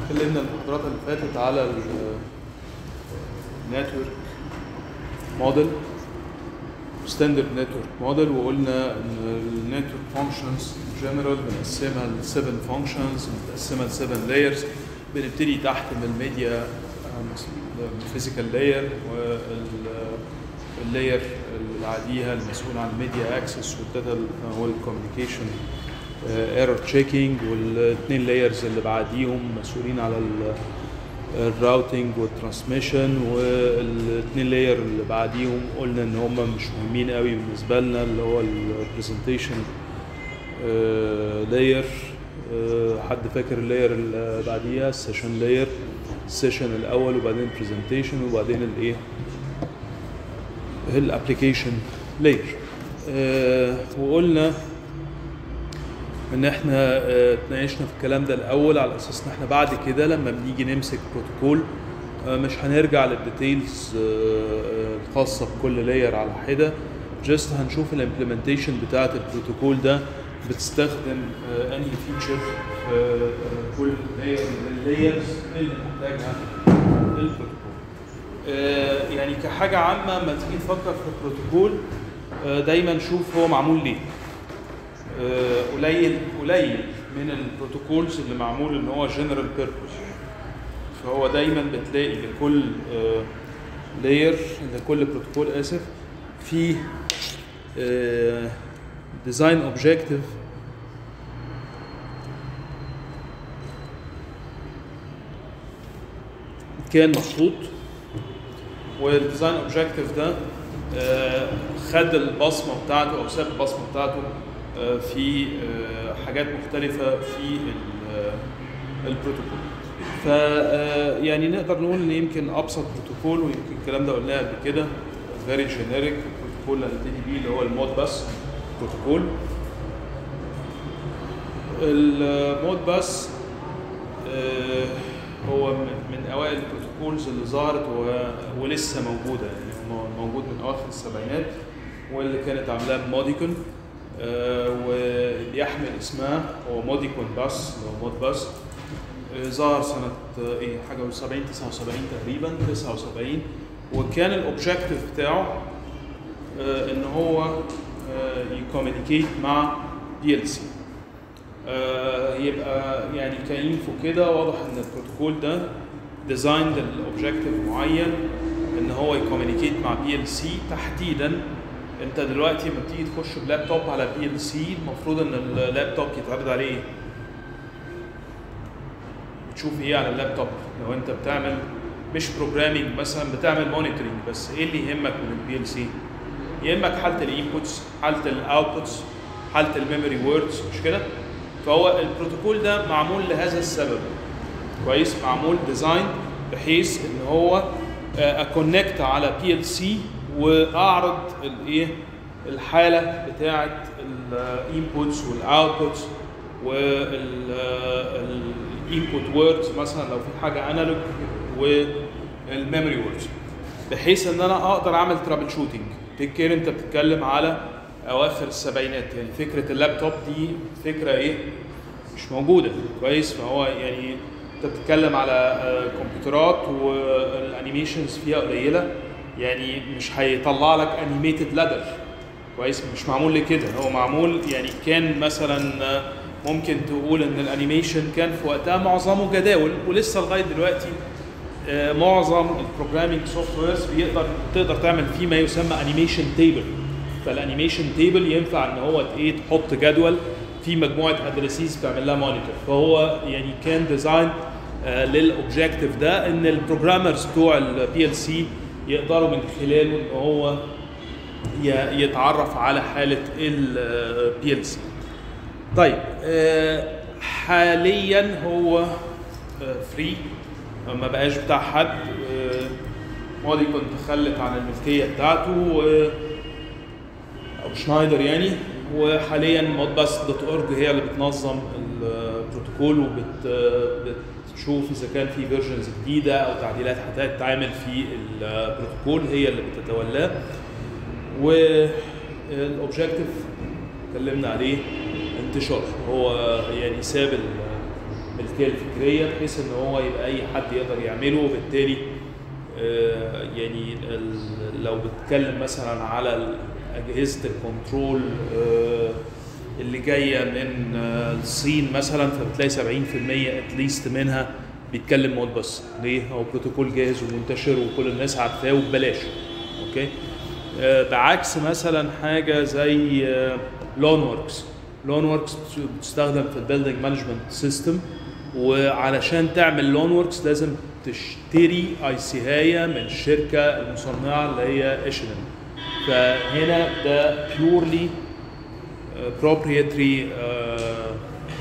اتكلمنا المحاضرات اللي فاتت على النتورك موديل ستاندرد نتورك موديل وقلنا ان النتورك فانكشنز جنرال بنقسمها ل 7 فانكشنز بنقسمها ل 7 لايرز بنبتدي تحت من الميديا الفيزيكال لاير واللاير اللي بعديها المسؤول عن الميديا اكسس والداتا والكوميونيكيشن ايرور تشيكينج والاثنين لايرز اللي بعديهم مسؤولين على الراوتنج والترانسميشن والاثنين لاير اللي بعديهم قلنا ان هم مش مهمين قوي بالنسبه لنا اللي هو البرزنتيشن لاير حد فاكر اللاير اللي بعديها السيشن لاير السيشن الاول وبعدين البرزنتيشن وبعدين الايه الابلكيشن لاير وقلنا ان احنا اتناقشنا في الكلام ده الاول على اساس ان احنا بعد كده لما بنيجي نمسك بروتوكول مش هنرجع للديتيلز الخاصه بكل لاير على حده جست هنشوف الامبلمنتيشن بتاعه البروتوكول ده بتستخدم انهي فيتشر في كل لاير من اللايرز اللي محتاجها البروتوكول يعني كحاجه عامه لما تيجي تفكر في البروتوكول دايما شوف هو معمول ليه قليل قليل من البروتوكولز اللي معمول ان هو جنرال بيربوز فهو دايما بتلاقي لكل لاير لكل بروتوكول اسف في ديزاين اوبجيكتيف كان محطوط والديزاين اوبجيكتيف ده خد البصمه بتاعته او ساب البصمه بتاعته في حاجات مختلفة في البروتوكول ف يعني نقدر نقول ان يمكن ابسط بروتوكول ويمكن الكلام ده قلناه قبل كده فيري جينيريك البروتوكول اللي هنبتدي بيه اللي هو المود بس بروتوكول المود بس هو من اوائل البروتوكولز اللي ظهرت ولسه موجوده يعني موجود من اواخر السبعينات واللي كانت عاملاه موديكون آه واللي يحمل اسمها هو موديكون باس اللي هو مود باس آه ظهر سنة آه ايه حاجة 70 79 تقريبا 79 وكان الاوبجيكتيف بتاعه ان هو يكومينيكيت مع بي ال سي يبقى يعني كاينفو كده واضح ان البروتوكول ده ديزاين للاوبجيكتيف معين ان هو يكومينيكيت مع بي ال سي تحديدا انت دلوقتي لما بتيجي تخش بلابتوب على بي ال سي المفروض ان اللابتوب يتعرض عليه ايه؟ بتشوف ايه على اللابتوب لو انت بتعمل مش بروجرامينج مثلا بتعمل مونيتورنج بس ايه اللي يهمك من البي ال سي؟ يهمك حاله الانبوتس حاله الاوتبوتس حاله الميموري ووردز مش كده؟ فهو البروتوكول ده معمول لهذا السبب كويس معمول ديزاين بحيث ان هو اكونكت على بي ال سي واعرض الايه الحاله بتاعه الانبوتس والاوتبوتس والانبوت ووردز مثلا لو في حاجه انالوج والميموري ووردز بحيث ان انا اقدر اعمل ترابل شوتنج تفتكر انت بتتكلم على اواخر السبعينات يعني فكره اللابتوب دي فكره ايه مش موجوده كويس فهو يعني انت بتتكلم على كمبيوترات والانيميشنز فيها قليله يعني مش هيطلع لك انيميتد لادر كويس مش معمول لكده هو معمول يعني كان مثلا ممكن تقول ان الانيميشن كان في وقتها معظمه جداول ولسه لغايه دلوقتي معظم البروجرامينج سوفت ويرز بيقدر تقدر تعمل فيه ما يسمى انيميشن تيبل فالانيميشن تيبل ينفع ان هو ايه تحط جدول في مجموعه ادريسيز بتعمل لها مونيتور فهو يعني كان ديزاين للاوبجيكتيف ده ان البروجرامرز بتوع البي ال سي يقدروا من خلاله ان هو يتعرف على حاله البي ال سي. طيب حاليا هو فري ما بقاش بتاع حد ماضي كنت تخلت عن الملكيه بتاعته او شنايدر يعني وحاليا مودباس دوت اورج هي اللي بتنظم البروتوكول وبت تشوف اذا كان في فيرجنز جديده او تعديلات هتتعمل في البروتوكول هي اللي بتتولاه والاوبجيكتيف اتكلمنا عليه انتشار هو يعني ساب الملكيه الفكريه بحيث ان هو يبقى اي حد يقدر يعمله وبالتالي آه، يعني ال- لو بتتكلم مثلا على اجهزه الكنترول آه، اللي جايه من آه، الصين مثلا فبتلاقي 70% اتليست منها بيتكلم مود بس ليه؟ هو بروتوكول جاهز ومنتشر وكل الناس عارفاه وببلاش اوكي آه، بعكس مثلا حاجه زي لون وركس لون وركس بتستخدم في البيلدنج مانجمنت سيستم وعلشان تعمل لون وركس لازم تشتري اي سي هايه من الشركه المصنعه اللي هي اشلن فهنا ده بيورلي proprietary آه،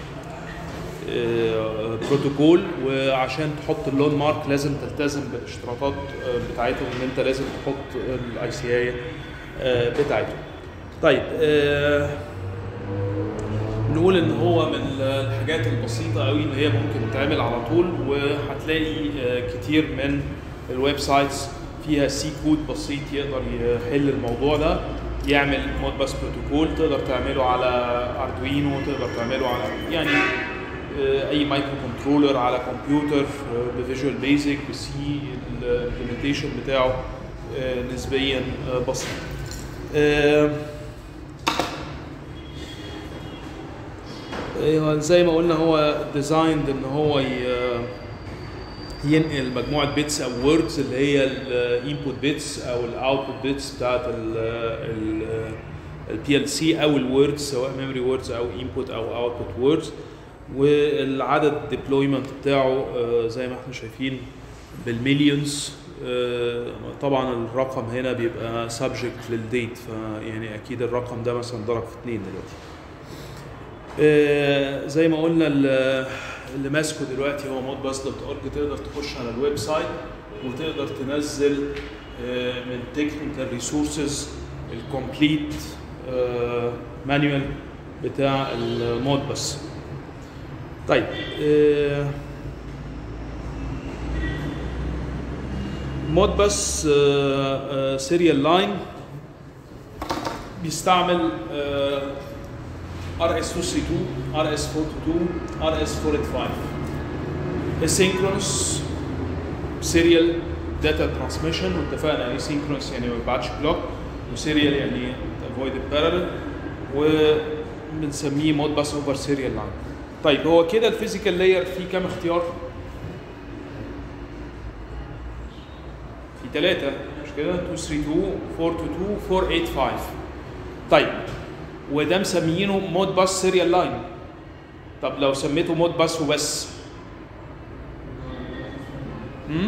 آه، بروتوكول وعشان تحط اللون مارك لازم تلتزم بالاشتراطات آه، بتاعتهم ان انت لازم تحط الاي سي اي بتاعتهم. طيب آه، نقول ان هو من الحاجات البسيطه قوي اللي هي ممكن تتعمل على طول وهتلاقي آه، كتير من الويب سايتس فيها سي كود بسيط يقدر يحل الموضوع ده يعمل مود باس بروتوكول تقدر تعمله على اردوينو تقدر تعمله على يعني آه، اي مايكرو كنترولر على كمبيوتر بفيجوال بيزك بسي الامبلمنتيشن بتاعه آه، نسبيا آه، بسيط آه، ايوه زي ما قلنا هو ديزايند ان هو ي- ينقل مجموعه بيتس او ووردز اللي هي الانبوت بيتس او الاوتبوت بيتس بتاعت البي ال سي او الووردز سواء ميموري ووردز او انبوت او اوتبوت ووردز والعدد ديبلويمنت بتاعه آه، زي ما احنا شايفين بالمليونز آه، طبعا الرقم هنا بيبقى سبجكت للديت فيعني اكيد الرقم ده مثلا ضرب في اثنين دلوقتي آه، زي ما قلنا ال- اللي ماسكه دلوقتي هو مود باس دوت اورج تقدر تخش على الويب سايت وتقدر تنزل آه، من تكنيكال ريسورسز الكومبليت مانيوال بتاع المود باس طيب آه، مود باس سيريال لاين بيستعمل ار اس 232 ار اس 422 ار اس 485 asynchronous serial data transmission واتفقنا يعني synchronous يعني ما بيبعتش كلوك وسيريال يعني avoid parallel وبنسميه مود باس اوفر سيريال لاين طيب هو كده الفيزيكال لاير فيه كام اختيار؟ في ثلاثة مش كده 232 422 485 طيب وده مسميينه مود باس سيريال لاين طب لو سميته مود باس وبس امم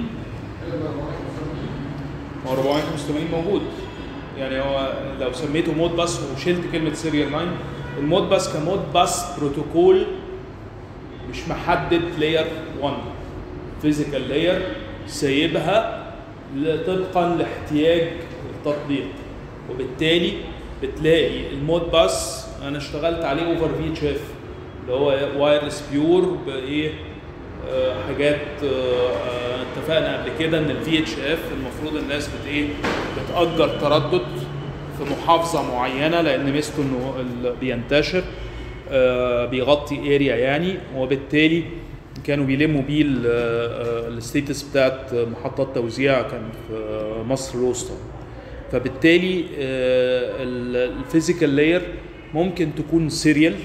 هو 485 موجود يعني هو لو سميته مود باس وشلت كلمه سيريال لاين المود باس كمود باس بروتوكول مش محدد لاير 1 فيزيكال لاير سايبها طبقا لاحتياج التطبيق وبالتالي بتلاقي المود باس انا اشتغلت عليه اوفر في اتش اف اللي هو وايرلس بيور بايه آه، حاجات آه، آه، اتفقنا قبل كده ان الفي اتش اف المفروض الناس بت ايه بتأجر تردد في محافظه معينه لان ميزته انه ال- بينتشر آه، بيغطي اريا يعني وبالتالي كانوا بيلموا بيه ال- آه، الستيتس بتاعت محطات توزيع كان في آه، مصر الوسطى فبالتالي الفيزيكال لاير ممكن تكون سيريال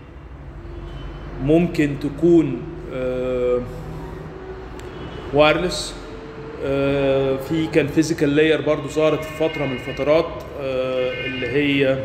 ممكن تكون وايرلس في كان فيزيكال لاير برضو ظهرت في فتره من الفترات آه، اللي هي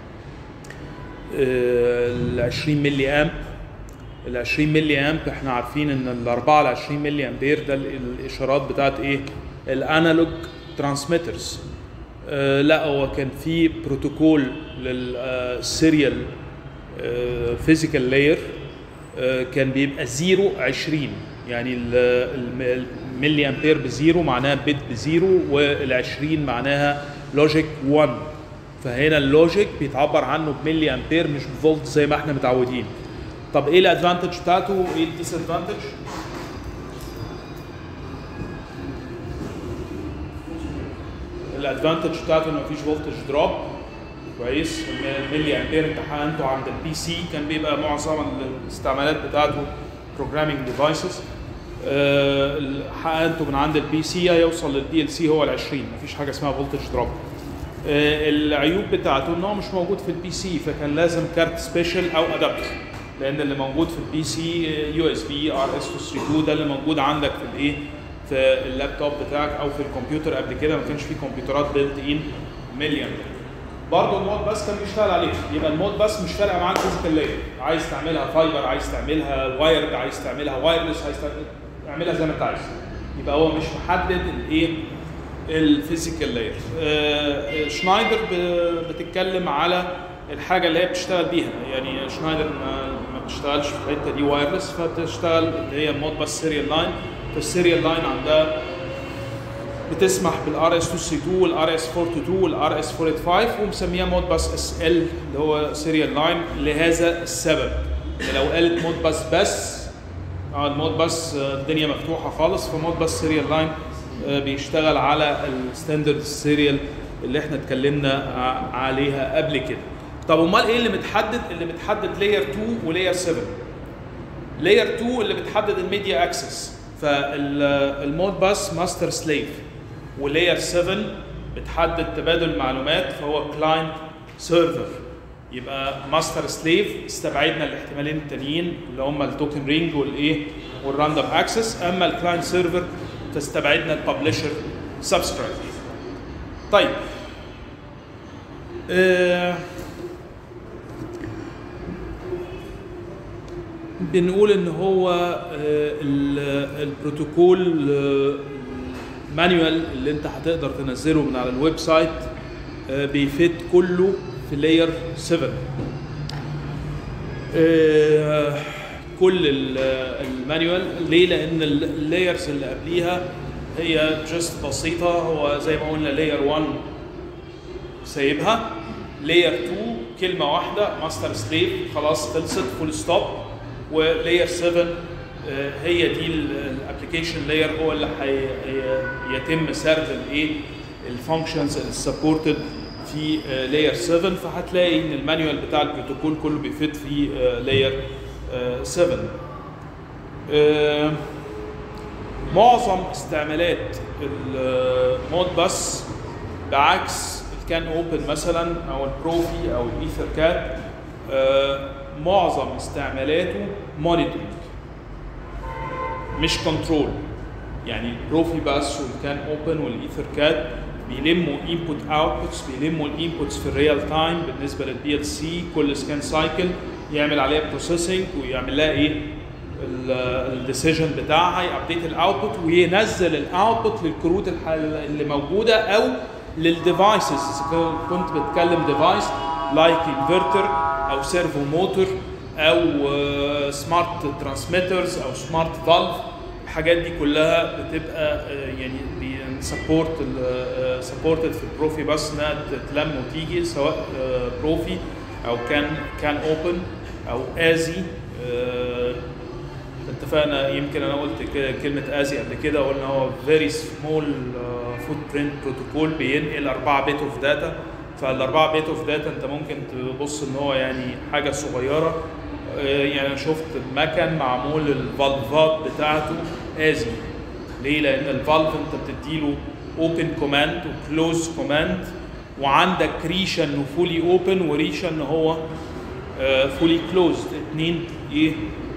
ال 20 ملي امب ال 20 ملي امب احنا عارفين ان ال 4 ل 20 ملي امبير ده ال- الاشارات بتاعت ايه الانالوج ترانسميترز آه لا هو كان في بروتوكول للسيريال فيزيكال لاير كان بيبقى زيرو 20 يعني ال- الم- الملي امبير بزيرو معناها بت بزيرو وال 20 معناها لوجيك 1 فهنا اللوجيك بيتعبر عنه بملي امبير مش بفولت زي ما احنا متعودين طب ايه الادفانتج بتاعته وايه الديس ادفانتج الادفانتج بتاعته انه مفيش فولتج دروب كويس الملي امبير انت حقنته عند البي سي كان بيبقى معظم الاستعمالات بتاعته بروجرامينج ديفايسز حقنته من عند البي سي هيوصل للدي ال سي هو ال 20 مفيش حاجه اسمها فولتج دروب العيوب بتاعته ان هو مش موجود في البي سي فكان لازم كارت سبيشال او ادابتر لان اللي موجود في البي سي يو اس بي ار اس 232 ده اللي موجود عندك في الايه في اللابتوب بتاعك او في الكمبيوتر قبل كده ما كانش في كمبيوترات بيلت ان مليون برضه المود بس كان بيشتغل عليه يبقى المود بس مش فارقه معاك فيزيكال لاير عايز تعملها فايبر عايز تعملها وايرد عايز تعملها وايرلس عايز تعملها زي ما انت عايز يبقى هو مش محدد الايه الفيزيكال لاير آه شنايدر بتتكلم على الحاجه اللي هي بتشتغل بيها يعني شنايدر ما, ما بتشتغلش في الحته دي وايرلس فبتشتغل اللي هي المود بس سيريال لاين فالسيريال لاين عندها بتسمح بالار اس 232 والار اس 422 والار اس 485 ومسميها مود باس اس ال اللي هو سيريال لاين لهذا السبب لو قالت مود باس بس اه المود باس الدنيا مفتوحه خالص فمود باس سيريال لاين بيشتغل على الستاندرد سيريال اللي احنا اتكلمنا عليها قبل كده طب امال ايه اللي متحدد اللي متحدد لاير 2 ولاير 7 لاير 2 اللي بتحدد الميديا اكسس فالمود باس ماستر سليف ولاير 7 بتحدد تبادل معلومات فهو كلاينت سيرفر يبقى ماستر سليف استبعدنا الاحتمالين التانيين اللي هم التوكن رينج والايه والراندوم اكسس اما الكلاينت سيرفر فاستبعدنا الببلشر سبسكرايب طيب آه بنقول ان هو آه البروتوكول مانيوال اللي انت هتقدر تنزله من على الويب سايت آه بيفيت كله في لاير 7 آه كل المانيوال ليه لان اللايرز اللي قبليها هي جست بسيطه هو زي ما قلنا لاير 1 سايبها لاير 2 كلمه واحده ماستر سليف خلاص خلصت فول ستوب ولاير 7 هي دي الابلكيشن لاير هو اللي هيتم سرد الايه الفانكشنز السبورتد في لاير 7 فهتلاقي ان المانيوال بتاع البروتوكول كله بيفيت في لاير 7 معظم استعمالات المود بس بعكس الكان اوبن مثلا او البروفي او الايثر كات معظم استعمالاته مونيتورنج مش كنترول يعني البروفي بس والكان اوبن والايثر كات بيلموا انبوت اوتبوتس بيلموا الانبوتس في الريال تايم بالنسبه للبي ال سي كل سكان سايكل يعمل عليها بروسيسنج ويعمل لها ايه الديسيجن بتاعها يابديت الاوتبوت وينزل الاوتبوت للكروت اللي موجوده او للديفايسز اذا كنت بتكلم ديفايس لايك انفرتر او سيرفو موتور او سمارت ترانسميترز او سمارت فالف الحاجات دي كلها بتبقى يعني سبورت سبورتد في البروفي بس انها تتلم وتيجي سواء بروفي او كان كان اوبن او ازي اتفقنا يمكن انا قلت كلمه ازي قبل كده قلنا هو فيري سمول فوت برنت بروتوكول بينقل 4 بيت اوف داتا فال4 بيت اوف داتا انت ممكن تبص ان هو يعني حاجه صغيره يعني انا شفت مكن معمول الفالفات بتاعته ازي ليه؟ لان الفالف انت بتديله اوبن كوماند وكلوز كوماند وعندك ريشه انه فولي اوبن وريشه ان هو فولي كلوزد اثنين ايه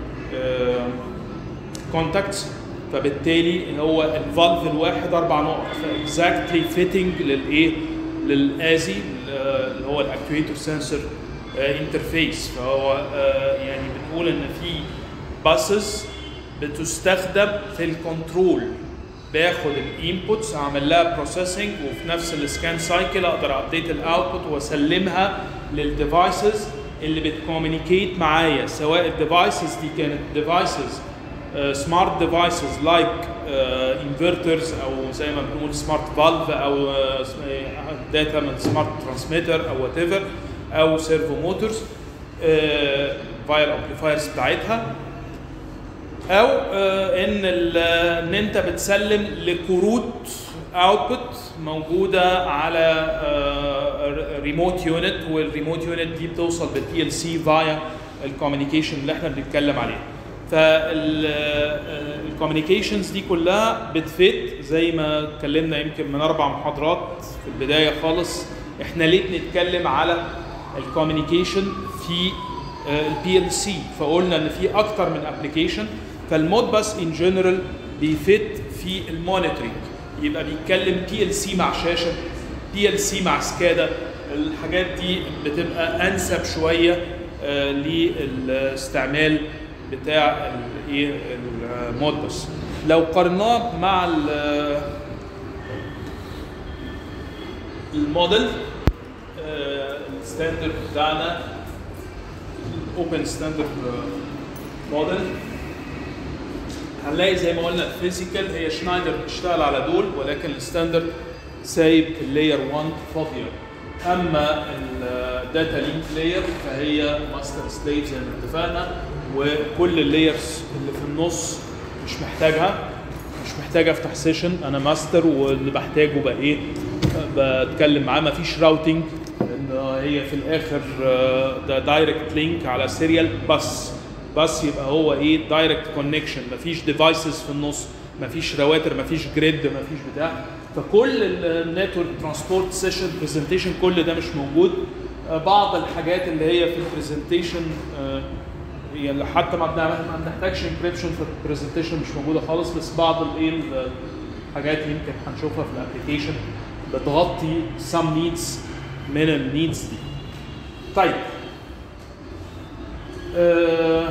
كونتاكتس فبالتالي هو الفالف الواحد اربع نقط فاكزاكتلي فيتنج للايه للازي اللي هو الاكتويتور سنسور انترفيس فهو يعني بنقول ان في باسز بتستخدم في الكنترول باخد الانبوتس اعمل لها بروسيسنج وفي نفس السكان سايكل اقدر ابديت الاوتبوت واسلمها للديفايسز اللي بتكومينيكيت معايا سواء الديفايسز دي كانت ديفايسز سمارت ديفايسز لايك انفرترز او زي ما بنقول سمارت فالف او داتا من سمارت ترانسميتر او وات ايفر او سيرفو موتورز فاير امبليفايرز بتاعتها او ان ان انت بتسلم لكروت اوتبوت موجوده على ريموت يونت والريموت يونت دي بتوصل بالبي ال سي فايا الكوميونيكيشن اللي احنا بنتكلم عليه فالكوميونيكيشنز دي كلها بتفيت زي ما اتكلمنا يمكن من اربع محاضرات في البدايه خالص احنا ليه بنتكلم على الكوميونيكيشن في البي ال سي فقلنا ان في اكتر من ابلكيشن فالمود باس ان جنرال بيفيت في المونيتورنج يبقى بيتكلم بي ال سي مع شاشه بي ال سي مع سكادا الحاجات دي بتبقى انسب شويه آه، للاستعمال بتاع الايه المود بس لو قارناه مع ال- الموديل آه، الستاندرد بتاعنا اوبن ستاندرد موديل هنلاقي زي ما قلنا الفيزيكال هي شنايدر بتشتغل على دول ولكن الستاندرد سايب اللاير 1 فاضيه اما الداتا لينك لاير فهي ماستر سليف زي ما اتفقنا وكل اللايرز اللي في النص مش محتاجها مش محتاج افتح سيشن انا ماستر واللي بحتاجه بقى ايه بتكلم معاه مفيش راوتنج لان هي في الاخر آه، ده دايركت لينك على سيريال بس بس يبقى هو ايه دايركت كونكشن مفيش ديفايسز في النص مفيش رواتر مفيش جريد مفيش بتاع فكل النتورك ترانسبورت سيشن برزنتيشن كل ده مش موجود آه، بعض الحاجات اللي هي في البرزنتيشن يعني حتى ما بنعمل ما بنحتاجش انكريبشن في البرزنتيشن مش موجوده خالص بس بعض الايه الحاجات يمكن هنشوفها في الابلكيشن بتغطي some needs من النيدز دي. طيب آه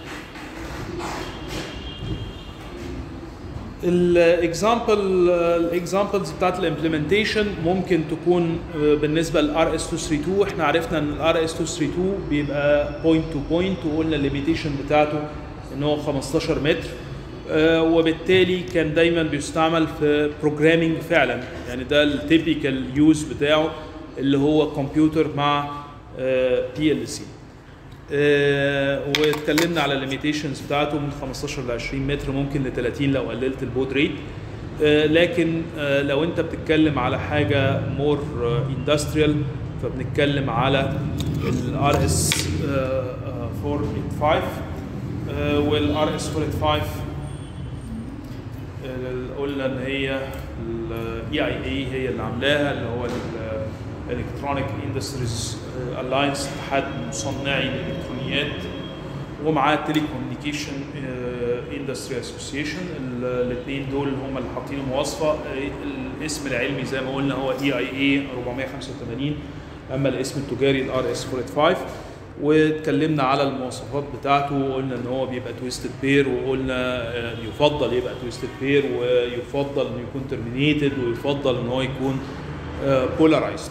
الاكزامبل الاكزامبلز بتاعت الامبلمنتيشن ممكن تكون آه، بالنسبه للار اس 232 احنا عرفنا ان الار اس 232 بيبقى بوينت تو بوينت وقلنا الليميتيشن بتاعته ان هو 15 متر آه، وبالتالي كان دايما بيستعمل في بروجرامينج فعلا يعني ده التيبيكال يوز بتاعه اللي هو كمبيوتر مع بي ال سي واتكلمنا على الليميتيشنز بتاعته من 15 ل 20 متر ممكن ل 30 لو قللت البود ريت آه، لكن آه، لو انت بتتكلم على حاجه مور اندستريال فبنتكلم على الار اس 485 والار اس 485 آه، قلنا ان هي الاي اي اي هي اللي عاملاها اللي هو الالكترونيك اندستريز الاينس اتحاد مصنعي الالكترونيات ومعاه تيليكومنيكيشن اندستري اسوسيشن الاثنين دول هم اللي حاطين المواصفه آه، الاسم العلمي زي ما قلنا هو اي اي اي 485 اما الاسم التجاري الار اس 485 واتكلمنا على المواصفات بتاعته وقلنا ان هو بيبقى تويستد بير وقلنا آه، يفضل يبقى تويستد بير ويفضل انه يكون ترمينيتد ويفضل ان هو يكون بولارايزد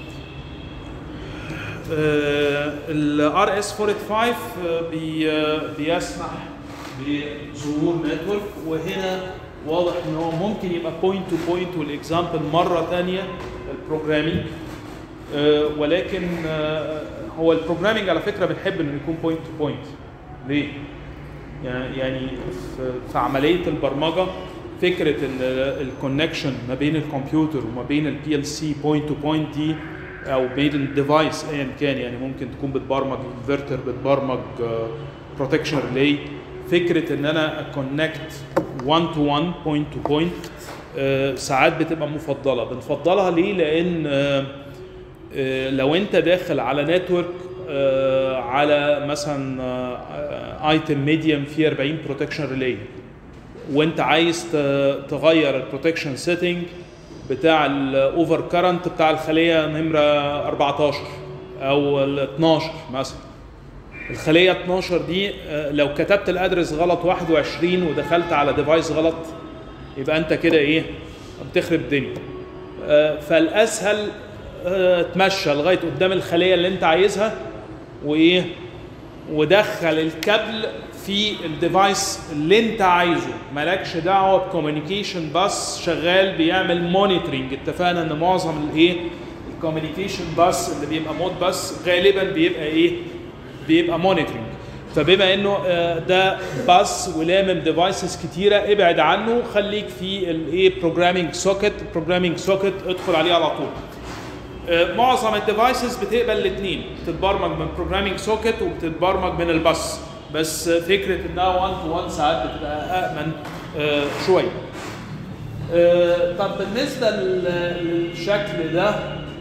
الار اس 485 آه، بي آه، بيسمح بظهور نتورك وهنا واضح ان هو ممكن يبقى بوينت تو بوينت والاكزامبل مره ثانيه البروجرامينج آه، ولكن آه، هو البروجرامينج على فكره بنحب انه يكون بوينت تو بوينت ليه؟ يعني يعني في, في عمليه البرمجه فكره ان الكونكشن ما بين الكمبيوتر وما بين البي ال سي بوينت تو بوينت دي او بين الديفايس ايا كان يعني ممكن تكون بتبرمج انفرتر بتبرمج بروتكشن ريلي فكره ان انا اكونكت 1 تو 1 بوينت تو بوينت ساعات بتبقى مفضله بنفضلها ليه لان آه، آه، لو انت داخل على نتورك على مثلا ايتم ميديم فيه 40 بروتكشن ريلي وانت عايز ت- تغير البروتكشن سيتنج بتاع الاوفر كارنت بتاع الخليه نمره 14 او ال 12 مثلا الخليه 12 دي آه، لو كتبت الادرس غلط 21 ودخلت على ديفايس غلط يبقى انت كده ايه بتخرب الدنيا آه، فالاسهل آه، تمشى لغايه قدام الخليه اللي انت عايزها وايه ودخل الكابل في الديفايس اللي انت عايزه مالكش دعوه بكوميونيكيشن بس شغال بيعمل مونيتورنج اتفقنا ان معظم الايه الكوميونيكيشن بس اللي بيبقى مود بس غالبا بيبقى ايه بيبقى مونيتورنج فبما انه آه، ده بس ولامم ديفايسز كتيره ابعد عنه خليك في الايه بروجرامينج سوكت بروجرامينج سوكت ادخل عليه على طول آه، معظم الديفايسز بتقبل الاثنين بتتبرمج من بروجرامينج سوكت وبتتبرمج من الباص بس فكره انها 1 تو 1 ساعات بتبقى امن آه، شويه آه، طب بالنسبه لل- للشكل ده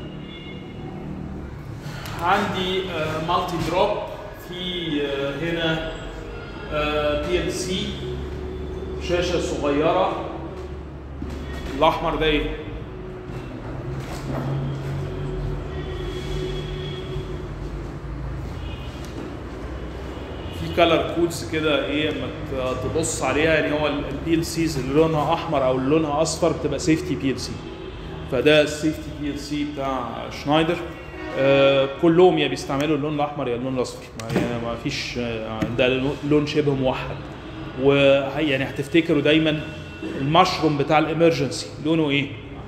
عندي مالتي دروب في آه، هنا بي ال سي شاشه صغيره الاحمر ده ايه في كلر كودز كده ايه اما ت- تبص عليها يعني هو البي ال سيز اللي لونها احمر او اللي لونها اصفر بتبقى سيفتي بي ال سي فده السيفتي بي ال سي بتاع شنايدر آه كلهم يا بيستعملوا اللون الاحمر يا اللون الاصفر ما, يعني ما فيش آه ده لون- لون شبه موحد ويعني هتفتكروا دايما المشروم بتاع الامرجنسي لونه ايه؟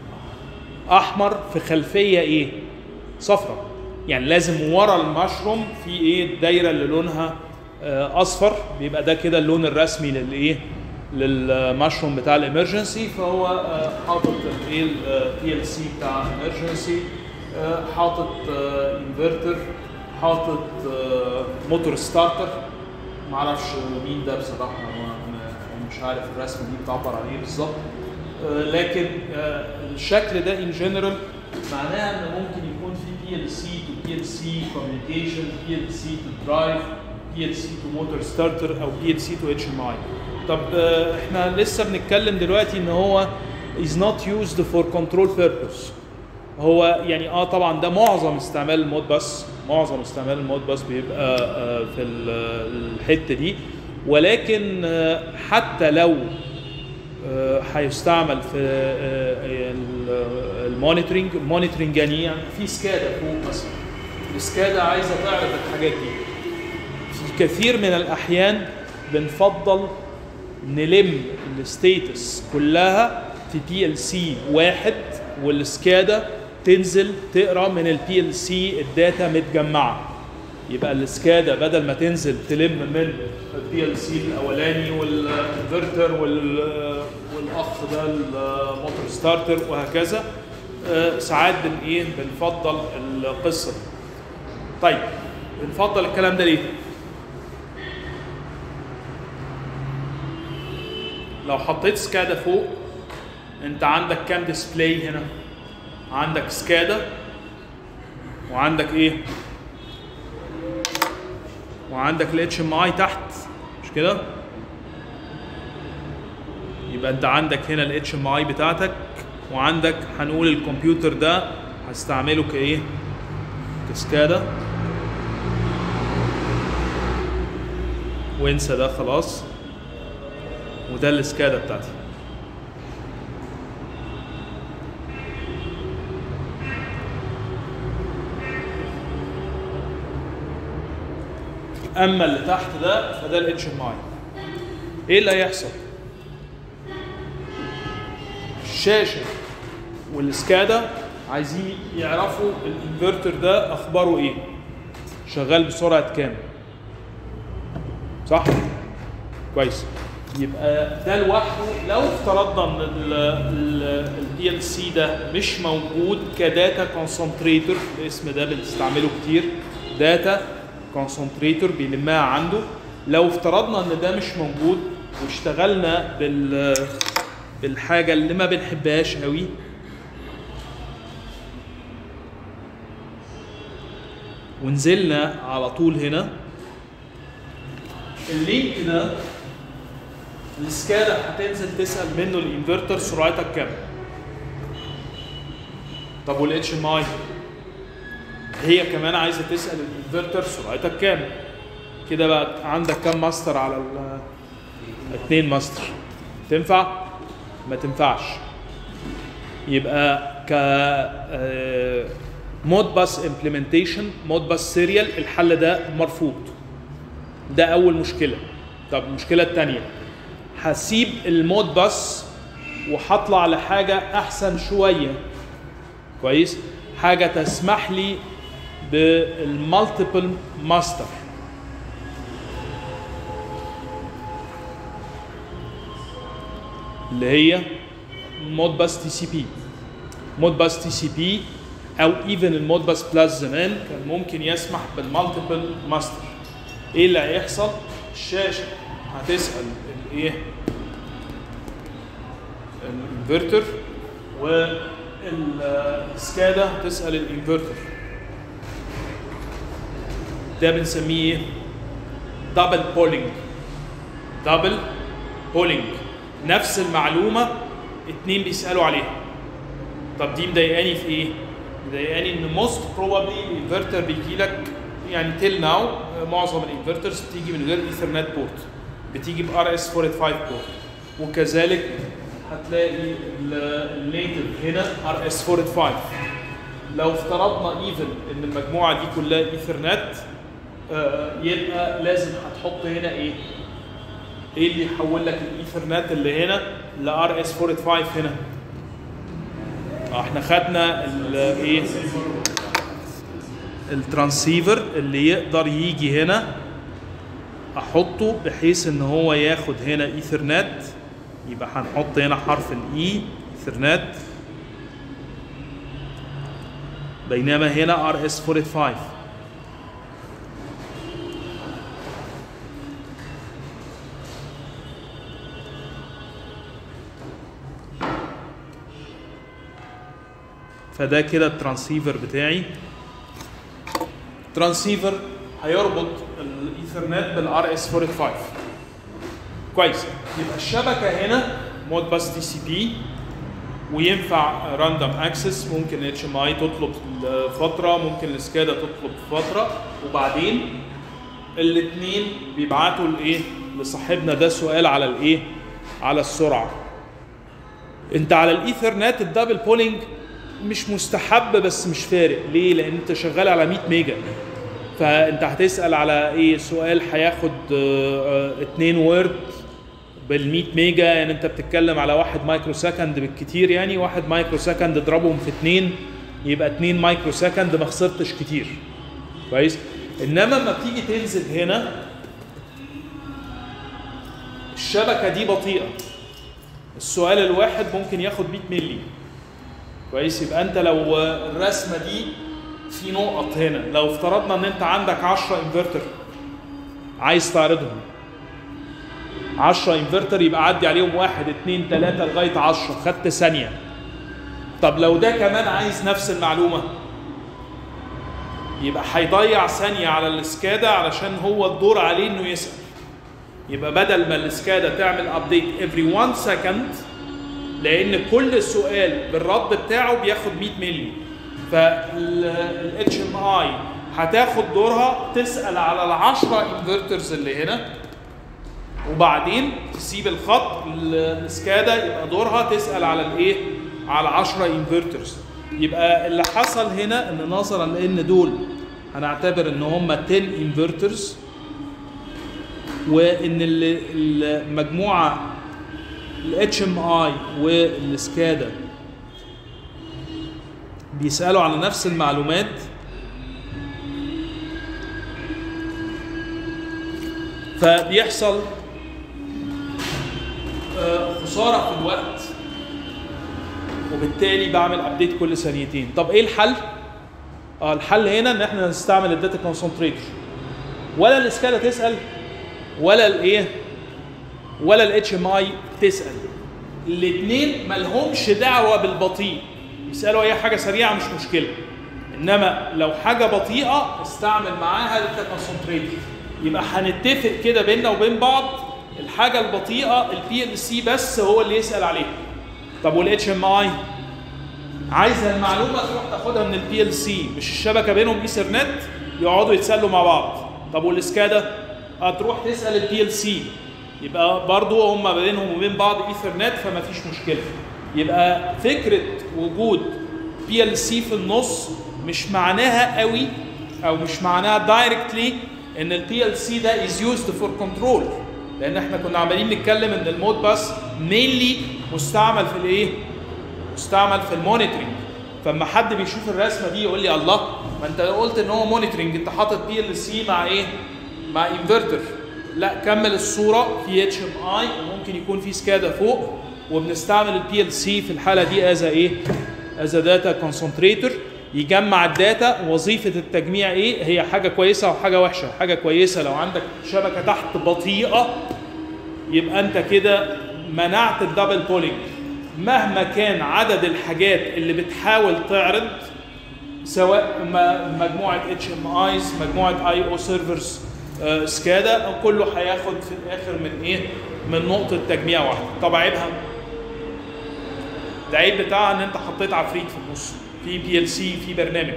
احمر في خلفيه ايه؟ صفراء يعني لازم ورا المشروم في ايه الدايره اللي لونها آه، اصفر بيبقى ده كده اللون الرسمي للايه للمشروم بتاع الامرجنسي فهو آه، حاطط الايه البي ال سي بتاع الامرجنسي حاطط انفرتر حاطط آه، موتور ستارتر معرفش مين ده بصراحه ما- ما- مش عارف الرسمه دي بتعبر عن ايه بالظبط آه، لكن آه، الشكل ده ان جنرال معناها ان ممكن يكون في بي ال سي تو بي ال سي كوميونيكيشن بي ال سي تو درايف بي ال سي تو موتور ستارتر او بي ال سي تو اتش ام اي طب آه، احنا لسه بنتكلم دلوقتي ان هو is not used for control purpose هو يعني اه طبعا ده معظم استعمال المود باس معظم استعمال المود باس بيبقى آه في ال- الحته دي ولكن آه حتى لو آه، هيستعمل في آه، ال- المونيتورنج المونيتورنج يعني إيه؟ يعني في سكادا فوق مثلا السكادا عايزه تعرض الحاجات دي في كثير من الاحيان بنفضل نلم الستيتس كلها في بي ال سي واحد والسكادا تنزل تقرا من البي ال سي الداتا متجمعه يبقى السكادا بدل ما تنزل تلم من البي ال سي الاولاني والانفرتر وال- والاخ ده الموتور ستارتر وهكذا آه، ساعات بن ايه بنفضل القصه دي. طيب بنفضل الكلام ده ليه؟ لو حطيت سكادا فوق انت عندك كام ديسبلاي هنا؟ عندك سكادا وعندك ايه؟ وعندك الاتش ام اي تحت مش كده؟ يبقى انت عندك هنا الاتش ام اي بتاعتك وعندك هنقول الكمبيوتر ده هستعمله كايه؟ كسكادا وانسى ده خلاص وده السكادا بتاعتي اما اللي تحت ده فده الاتش ام اي ايه اللي هيحصل الشاشه والسكادا عايزين يعرفوا الانفرتر ده اخباره ايه شغال بسرعه كام صح كويس يبقى ده لوحده لو افترضنا ان البي ال سي ده مش موجود كداتا كونسنتريتور الاسم ده بنستعمله كتير داتا كونسنتريتور بيلمها عنده لو افترضنا ان ده مش موجود واشتغلنا بال بالحاجه اللي ما بنحبهاش قوي ونزلنا على طول هنا اللينك ده السكادا هتنزل تسال منه الانفرتر سرعتك كام طب والاتش ام اي هي كمان عايزه تسال الانفرتر سرعتك كام كده بقى عندك كام ماستر على ال اتنين ماستر تنفع ما تنفعش يبقى ك مود باس امبلمنتيشن مود باس سيريال الحل ده مرفوض ده اول مشكله طب المشكله الثانيه هسيب المود باس وهطلع لحاجه احسن شويه كويس حاجه تسمح لي بالمالتيبل ماستر اللي هي مود باس تي سي بي مود باس تي سي بي او ايفن المود باس بلس زمان كان ممكن يسمح بالمالتيبل ماستر ايه اللي هيحصل الشاشه هتسال الايه الانفرتر والسكادا هتسال الانفرتر ده بنسميه ايه دبل بولينج دبل بولينج نفس المعلومه اتنين بيسالوا عليها طب دي مضايقاني في ايه مضايقاني ان موست بروبابلي الانفرتر بيجي لك يعني تيل ناو معظم الانفرترز بتيجي من غير ايثرنت بورت بتيجي بار اس 485 بورت وكذلك هتلاقي النيتف هنا ار اس 485 لو افترضنا ايفن ان المجموعه دي كلها ايثرنت آه، يبقى لازم هتحط هنا ايه؟ ايه اللي يحول لك الايثرنت اللي هنا لار اس 485 هنا؟ آه، احنا خدنا الايه؟ الترانسيفر اللي يقدر يجي هنا احطه بحيث ان هو ياخد هنا ايثرنت يبقى هنحط هنا حرف الاي ايثرنت بينما هنا ار اس 485 فده كده الترانسيفر بتاعي ترانسيفر هيربط الايثرنت بالار اس 485 كويس يبقى الشبكه هنا مود باس تي سي بي وينفع راندوم اكسس ممكن اتش ام اي تطلب فتره ممكن السكادا تطلب فتره وبعدين الاثنين بيبعتوا الايه لصاحبنا ده سؤال على الايه على السرعه انت على الايثرنت الدبل بولينج مش مستحب بس مش فارق ليه لان انت شغال على 100 ميجا فانت هتسال على ايه سؤال هياخد 2 وورد بال 100 ميجا يعني انت بتتكلم على 1 مايكرو سكند بالكتير يعني 1 مايكرو سكند اضربهم في 2 يبقى 2 مايكرو سكند ما خسرتش كتير كويس انما لما بتيجي تنزل هنا الشبكه دي بطيئه السؤال الواحد ممكن ياخد 100 مللي كويس يبقى انت لو الرسمه دي في نقط هنا لو افترضنا ان انت عندك 10 انفرتر عايز تعرضهم 10 انفرتر يبقى عدي عليهم 1 2 3 لغايه 10 خدت ثانيه طب لو ده كمان عايز نفس المعلومه يبقى هيضيع ثانيه على السكادا علشان هو الدور عليه انه يسال يبقى بدل ما السكادا تعمل ابديت افري 1 سكند لان كل سؤال بالرد بتاعه بياخد 100 مللي فالاتش ام اي هتاخد دورها تسال على ال 10 انفرترز اللي هنا وبعدين تسيب الخط السكادا يبقى دورها تسال على الايه؟ على 10 انفرترز يبقى اللي حصل هنا ان نظرا لان دول هنعتبر ان هم 10 انفرترز وان المجموعه الاتش ام اي والسكادا بيسالوا على نفس المعلومات فبيحصل خساره في الوقت وبالتالي بعمل ابديت كل ثانيتين طب ايه الحل اه الحل هنا ان احنا نستعمل الداتا كونسنتريتور ولا الاسكالا تسال ولا الايه ولا الاتش ام اي تسال الاثنين مالهمش دعوه بالبطيء يسالوا اي حاجه سريعه مش مشكله انما لو حاجه بطيئه استعمل معاها الداتا كونسنتريتور يبقى هنتفق كده بيننا وبين بعض الحاجه البطيئه البي ال سي بس هو اللي يسال عليها طب والاتش ام اي عايز المعلومه تروح تاخدها من البي ال سي مش الشبكه بينهم ايثرنت يقعدوا يتسلوا مع بعض طب والسكادا هتروح تسال البي ال سي يبقى برضو هم بينهم وبين بعض ايثرنت فما فيش مشكله يبقى فكره وجود بي ال سي في النص مش معناها قوي او مش معناها دايركتلي ان البي ال سي ده از يوزد فور كنترول لان احنا كنا عمالين نتكلم ان المود باس مينلي مستعمل في الايه؟ مستعمل في المونيتورنج فلما حد بيشوف الرسمه دي يقول لي الله ما انت قلت ان هو مونيتورنج انت حاطط بي ال سي مع ايه؟ مع انفرتر لا كمل الصوره في اتش ام اي وممكن يكون في سكادا فوق وبنستعمل البي ال سي في الحاله دي از ايه؟ از داتا كونسنتريتور يجمع الداتا وظيفه التجميع ايه هي حاجه كويسه وحاجه وحشه حاجه كويسه لو عندك شبكه تحت بطيئه يبقى انت كده منعت الدبل بولينج مهما كان عدد الحاجات اللي بتحاول تعرض سواء م- مجموعه اتش ام ايز مجموعه اي او سيرفرز سكادا كله هياخد في الاخر من ايه من نقطه تجميع واحده طب عيبها العيب بتاعها ان انت حطيت عفريت في النص في بي ال سي في برنامج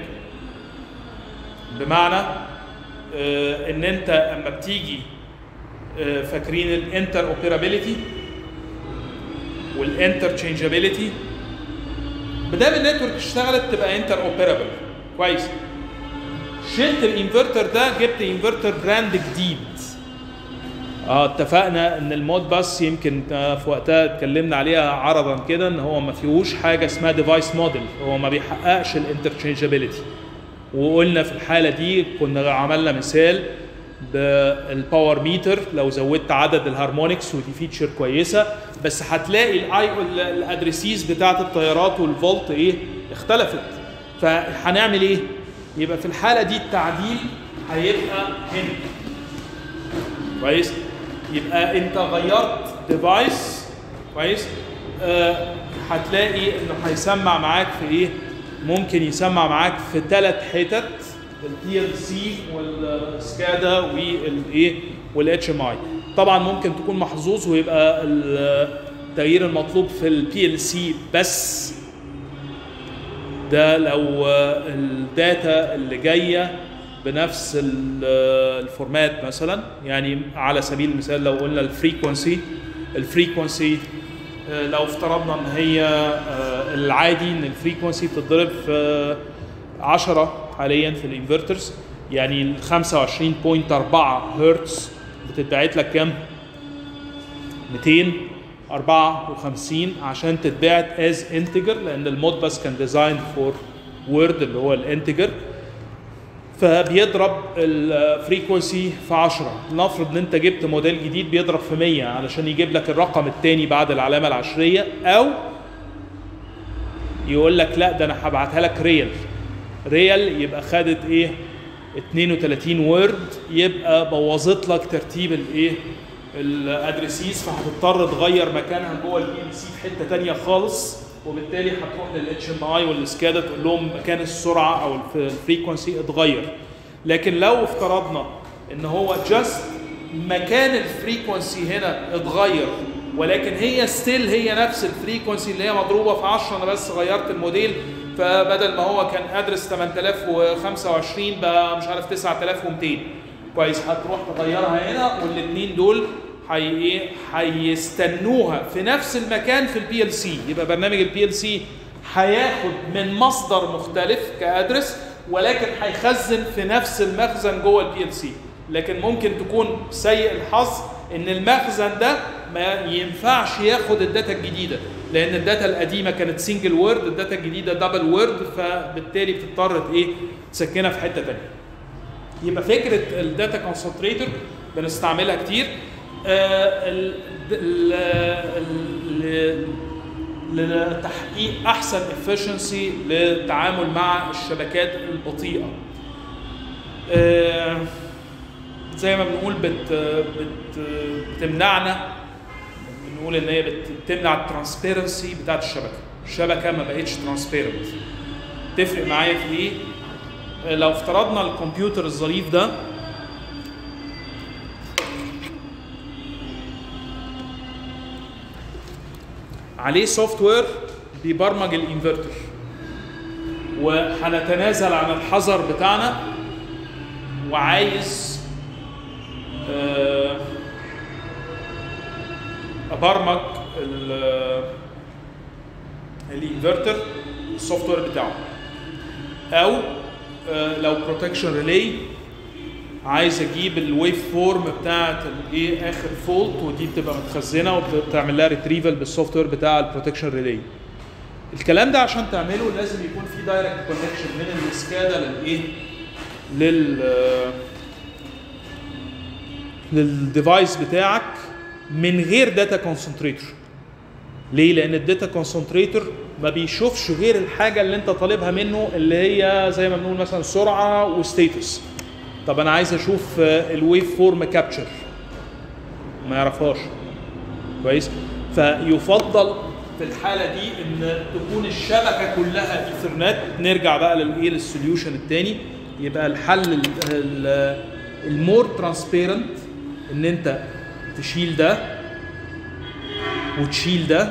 بمعنى آه، ان انت اما بتيجي آه، فاكرين الانتر اوبيرابيلتي والانترتشينجابيلتي بدل النتورك اشتغلت تبقى انتر اوبيرابل كويس شلت الانفرتر ده جبت انفرتر براند جديد اه اتفقنا ان المود بس يمكن آه، في وقتها اتكلمنا عليها عرضا كده ان هو ما فيهوش حاجه اسمها ديفايس موديل هو ما بيحققش الانترتشينجابيلتي وقلنا في الحاله دي كنا عملنا مثال بالباور ميتر لو زودت عدد الهارمونكس ودي فيتشر كويسه بس هتلاقي الاي الادريسيز بتاعت التيارات والفولت ايه اختلفت فهنعمل ايه؟ يبقى في الحاله دي التعديل هيبقى هنا كويس يبقى انت غيرت ديفايس كويس آه هتلاقي انه هيسمع معاك في ايه ممكن يسمع معاك في ثلاث حتت البي ال سي والسكادا والايه والاتش ام اي طبعا ممكن تكون محظوظ ويبقى التغيير المطلوب في البي ال سي بس ده لو آه، الداتا اللي جايه بنفس ال- آه، الفورمات مثلا يعني على سبيل المثال لو قلنا الفريكونسي الفريكونسي آه، لو افترضنا ان هي آه، العادي ان الفريكونسي بتتضرب في آه، 10 حاليا في الانفرترز يعني ال 25.4 هرتز بتتبعت لك كام؟ 254 عشان تتبعت از انتجر لان المود بس كان ديزاين فور وورد اللي هو الانتجر فبيضرب الفريكونسي في 10 نفرض ان انت جبت موديل جديد بيضرب في 100 علشان يجيب لك الرقم الثاني بعد العلامه العشريه او يقول لك لا ده انا هبعتها لك ريال ريال يبقى خدت ايه 32 وورد يبقى بوظت لك ترتيب الايه الادريسيز فهتضطر تغير مكانها جوه البي ال سي في حته ثانيه خالص وبالتالي هتروح للاتش ام اي والسكادا تقول لهم مكان السرعه او الف- الفريكونسي اتغير لكن لو افترضنا ان هو جاست مكان الفريكونسي هنا اتغير ولكن هي ستيل هي نفس الفريكونسي اللي هي مضروبه في 10 انا بس غيرت الموديل فبدل ما هو كان ادرس 8025 بقى مش عارف 9200 كويس هتروح تغيرها هنا والاثنين دول هي ايه هيستنوها في نفس المكان في البي ال سي يبقى برنامج البي ال سي هياخد من مصدر مختلف كادرس ولكن هيخزن في نفس المخزن جوه البي ال سي لكن ممكن تكون سيء الحظ ان المخزن ده ما ينفعش ياخد الداتا الجديده لان الداتا القديمه كانت سنجل وورد الداتا الجديده دبل وورد فبالتالي بتضطر ايه تسكنها في حته ثانيه يبقى فكره الداتا كونسنتريتور بنستعملها كتير آه، ال- ال- ال- لتحقيق احسن efficiency للتعامل مع الشبكات البطيئه آه، زي ما بنقول بت بت بتمنعنا بنقول ان هي بت- بتمنع الترانسبيرنسي بتاعت الشبكه الشبكه ما بقتش ترانسبيرنت تفرق معايا في ايه آه، لو افترضنا الكمبيوتر الظريف ده عليه سوفت وير بيبرمج الانفرتر وهنتنازل عن الحذر بتاعنا وعايز آه، ابرمج ال- الانفرتر السوفت وير بتاعه او آه، لو بروتكشن ريلي عايز اجيب الويف فورم بتاعت الايه اخر فولت ودي بتبقى متخزنه وبتعمل لها ريتريفال بالسوفت وير بتاع البروتكشن ريلي الكلام ده عشان تعمله لازم يكون في دايركت كونكشن من السكادا للايه لل للديفايس بتاعك من غير داتا كونسنتريتور ليه لان الداتا كونسنتريتور ما بيشوفش غير الحاجه اللي انت طالبها منه اللي هي زي ما بنقول مثلا سرعه وستيتس طب انا عايز اشوف الويف فورم كابتشر ما يعرفهاش كويس فيفضل في الحاله دي ان تكون الشبكه كلها ايثرنت نرجع بقى للايه للسوليوشن الثاني يبقى الحل المور ترانسبيرنت ان انت تشيل ده وتشيل ده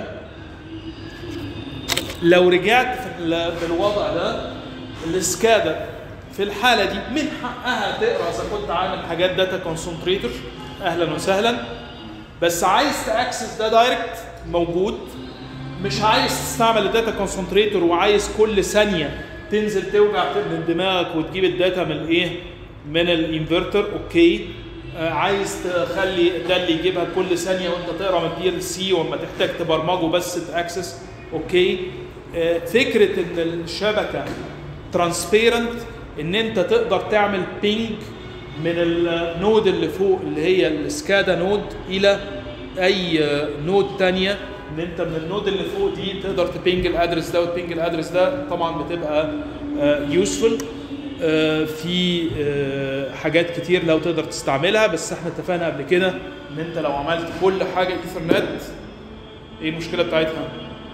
لو رجعت في ال- في الوضع ده السكادا في الحاله دي من حقها تقرا اذا كنت عامل حاجات داتا كونسنتريتور اهلا وسهلا بس عايز تاكسس ده دايركت موجود مش عايز تستعمل الداتا كونسنتريتور وعايز كل ثانيه تنزل توجع من دماغك وتجيب الداتا من الايه من الانفرتر اوكي آه، عايز تخلي ده اللي يجيبها كل ثانيه وانت تقرا من الدي ال سي وما تحتاج تبرمجه بس تاكسس اوكي آه، فكره ان الشبكه ترانسبيرنت ان انت تقدر تعمل بينج من النود اللي فوق اللي هي السكادا نود الى اي آه، نود تانية ان انت من النود اللي فوق دي تقدر تبينج الادرس ده وتبينج الادرس ده طبعا بتبقى يوسفول في آه، حاجات كتير لو تقدر تستعملها بس احنا اتفقنا قبل كده ان انت لو عملت كل حاجه ايثرنت ايه المشكله بتاعتها؟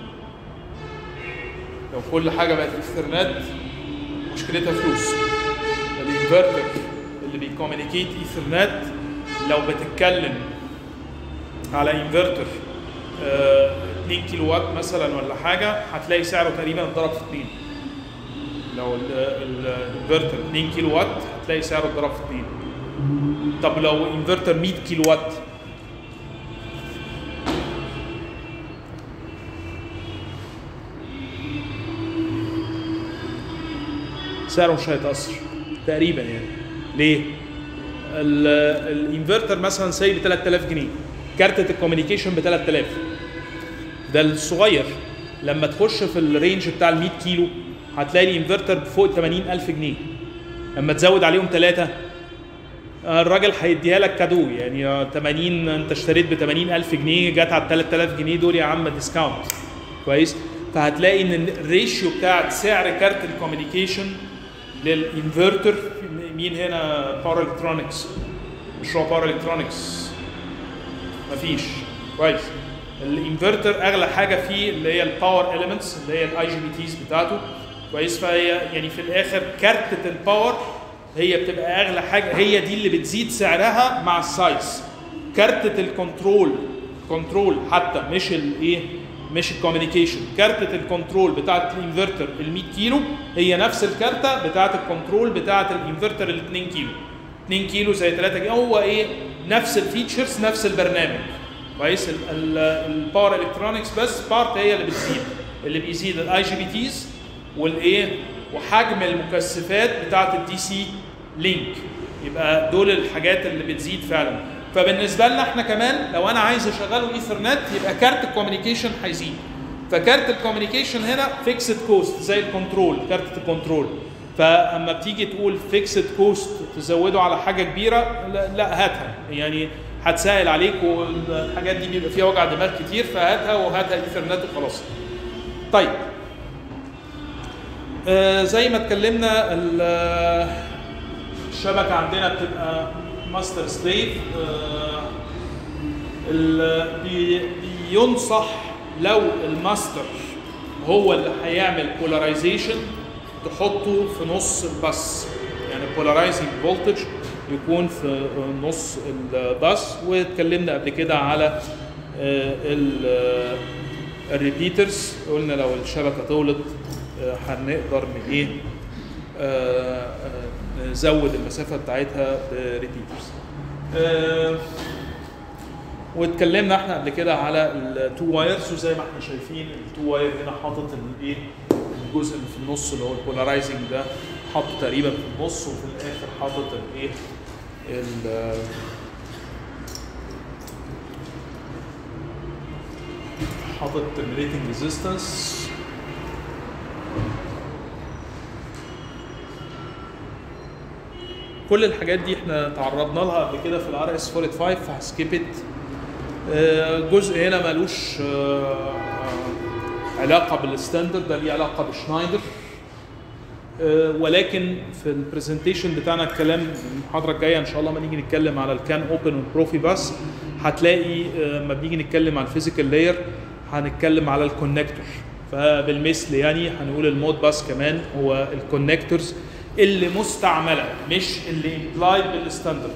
لو كل حاجه بقت ايثرنت مشكلتها فلوس الانفرتر اللي بيكومينيكيت ايثرنت لو بتتكلم على انفرتر 2 كيلو وات مثلا ولا حاجه هتلاقي سعره تقريبا اتضرب في 2 لو الانفرتر 2 كيلو وات هتلاقي سعره اتضرب في 2 طب لو انفرتر 100 كيلو وات سعره مش هيتاثر تقريبا يعني ليه؟ ال- الانفرتر مثلا ساي ب 3000 جنيه كارتة الكوميونيكيشن ب 3000 ده الصغير لما تخش في الرينج بتاع ال 100 كيلو هتلاقي الانفرتر فوق ال 80000 جنيه لما تزود عليهم ثلاثة الراجل هيديها لك كادو يعني آه، 80 انت اشتريت ب 80000 جنيه جت على 3000 جنيه دول يا عم ديسكاونت كويس فهتلاقي ان الريشيو بتاعت سعر كارت الكوميونيكيشن للانفرتر مين هنا باور الكترونكس مشروع باور الكترونكس مفيش كويس الانفرتر اغلى حاجه فيه اللي هي الباور اليمنتس اللي هي الاي جي بي تيز بتاعته كويس فهي يعني في الاخر كارتة الباور هي بتبقى اغلى حاجه هي دي اللي بتزيد سعرها مع السايز كارتة الكنترول كنترول حتى مش الايه مش الكوميونيكيشن كارتة الكنترول بتاعت الانفرتر ال 100 كيلو هي نفس الكارتة بتاعت الكنترول بتاعت الانفرتر ال 2 كيلو 2 كيلو زي 3 كيلو هو ايه نفس الفيتشرز نفس البرنامج كويس الباور الكترونكس بس بارت هي اللي بتزيد اللي بيزيد الاي جي بي تيز والايه وحجم المكثفات بتاعت الدي سي لينك يبقى دول الحاجات اللي بتزيد فعلا فبالنسبه لنا احنا كمان لو انا عايز اشغله ايثرنت يبقى كارت الكوميونيكيشن هيزيد فكارت الكوميونيكيشن هنا فيكسد كوست زي الكنترول كارت الكنترول فاما بتيجي تقول فيكسد كوست تزوده على حاجه كبيره لا, لا هاتها يعني هتسهل عليك والحاجات دي بيبقى فيها وجع دماغ كتير فهاتها وهاتها ايثرنت وخلاص طيب آه زي ما اتكلمنا ال- الشبكه عندنا بتبقى ماستر سليف آه ال- بي- بينصح لو الماستر هو اللي هيعمل بولاريزيشن تحطه في نص الباس يعني بولاريزنج فولتج يكون في نص الباس واتكلمنا قبل كده على الريبيترز قلنا لو الشبكه طولت آه، هنقدر ن- ايه آه، آه، نزود المسافه بتاعتها بريبيترز واتكلمنا احنا قبل كده على التو وايرز وزي ما احنا شايفين التو واير هنا حاطط الايه الجزء اللي في النص اللي هو البولارايزنج ده حاطه تقريبا في النص وفي الاخر حاطط الايه ال- حاطط terminating resistance كل الحاجات دي احنا تعرضنا لها قبل كده في الار اس 45 فهسكيب ات آه، جزء هنا ملوش آه، آه، علاقه بالستاندرد ده ليه علاقه بشنايدر آه، ولكن في البرزنتيشن بتاعنا الكلام المحاضره الجايه ان شاء الله ما نيجي نتكلم على الكان اوبن والبروفي بس هتلاقي آه، لما بنيجي نتكلم على الفيزيكال لاير هنتكلم على الكونكتور فبالمثل يعني هنقول المود باس كمان هو الكونكتورز اللي مستعمله مش اللي امبلايد بالستاندرد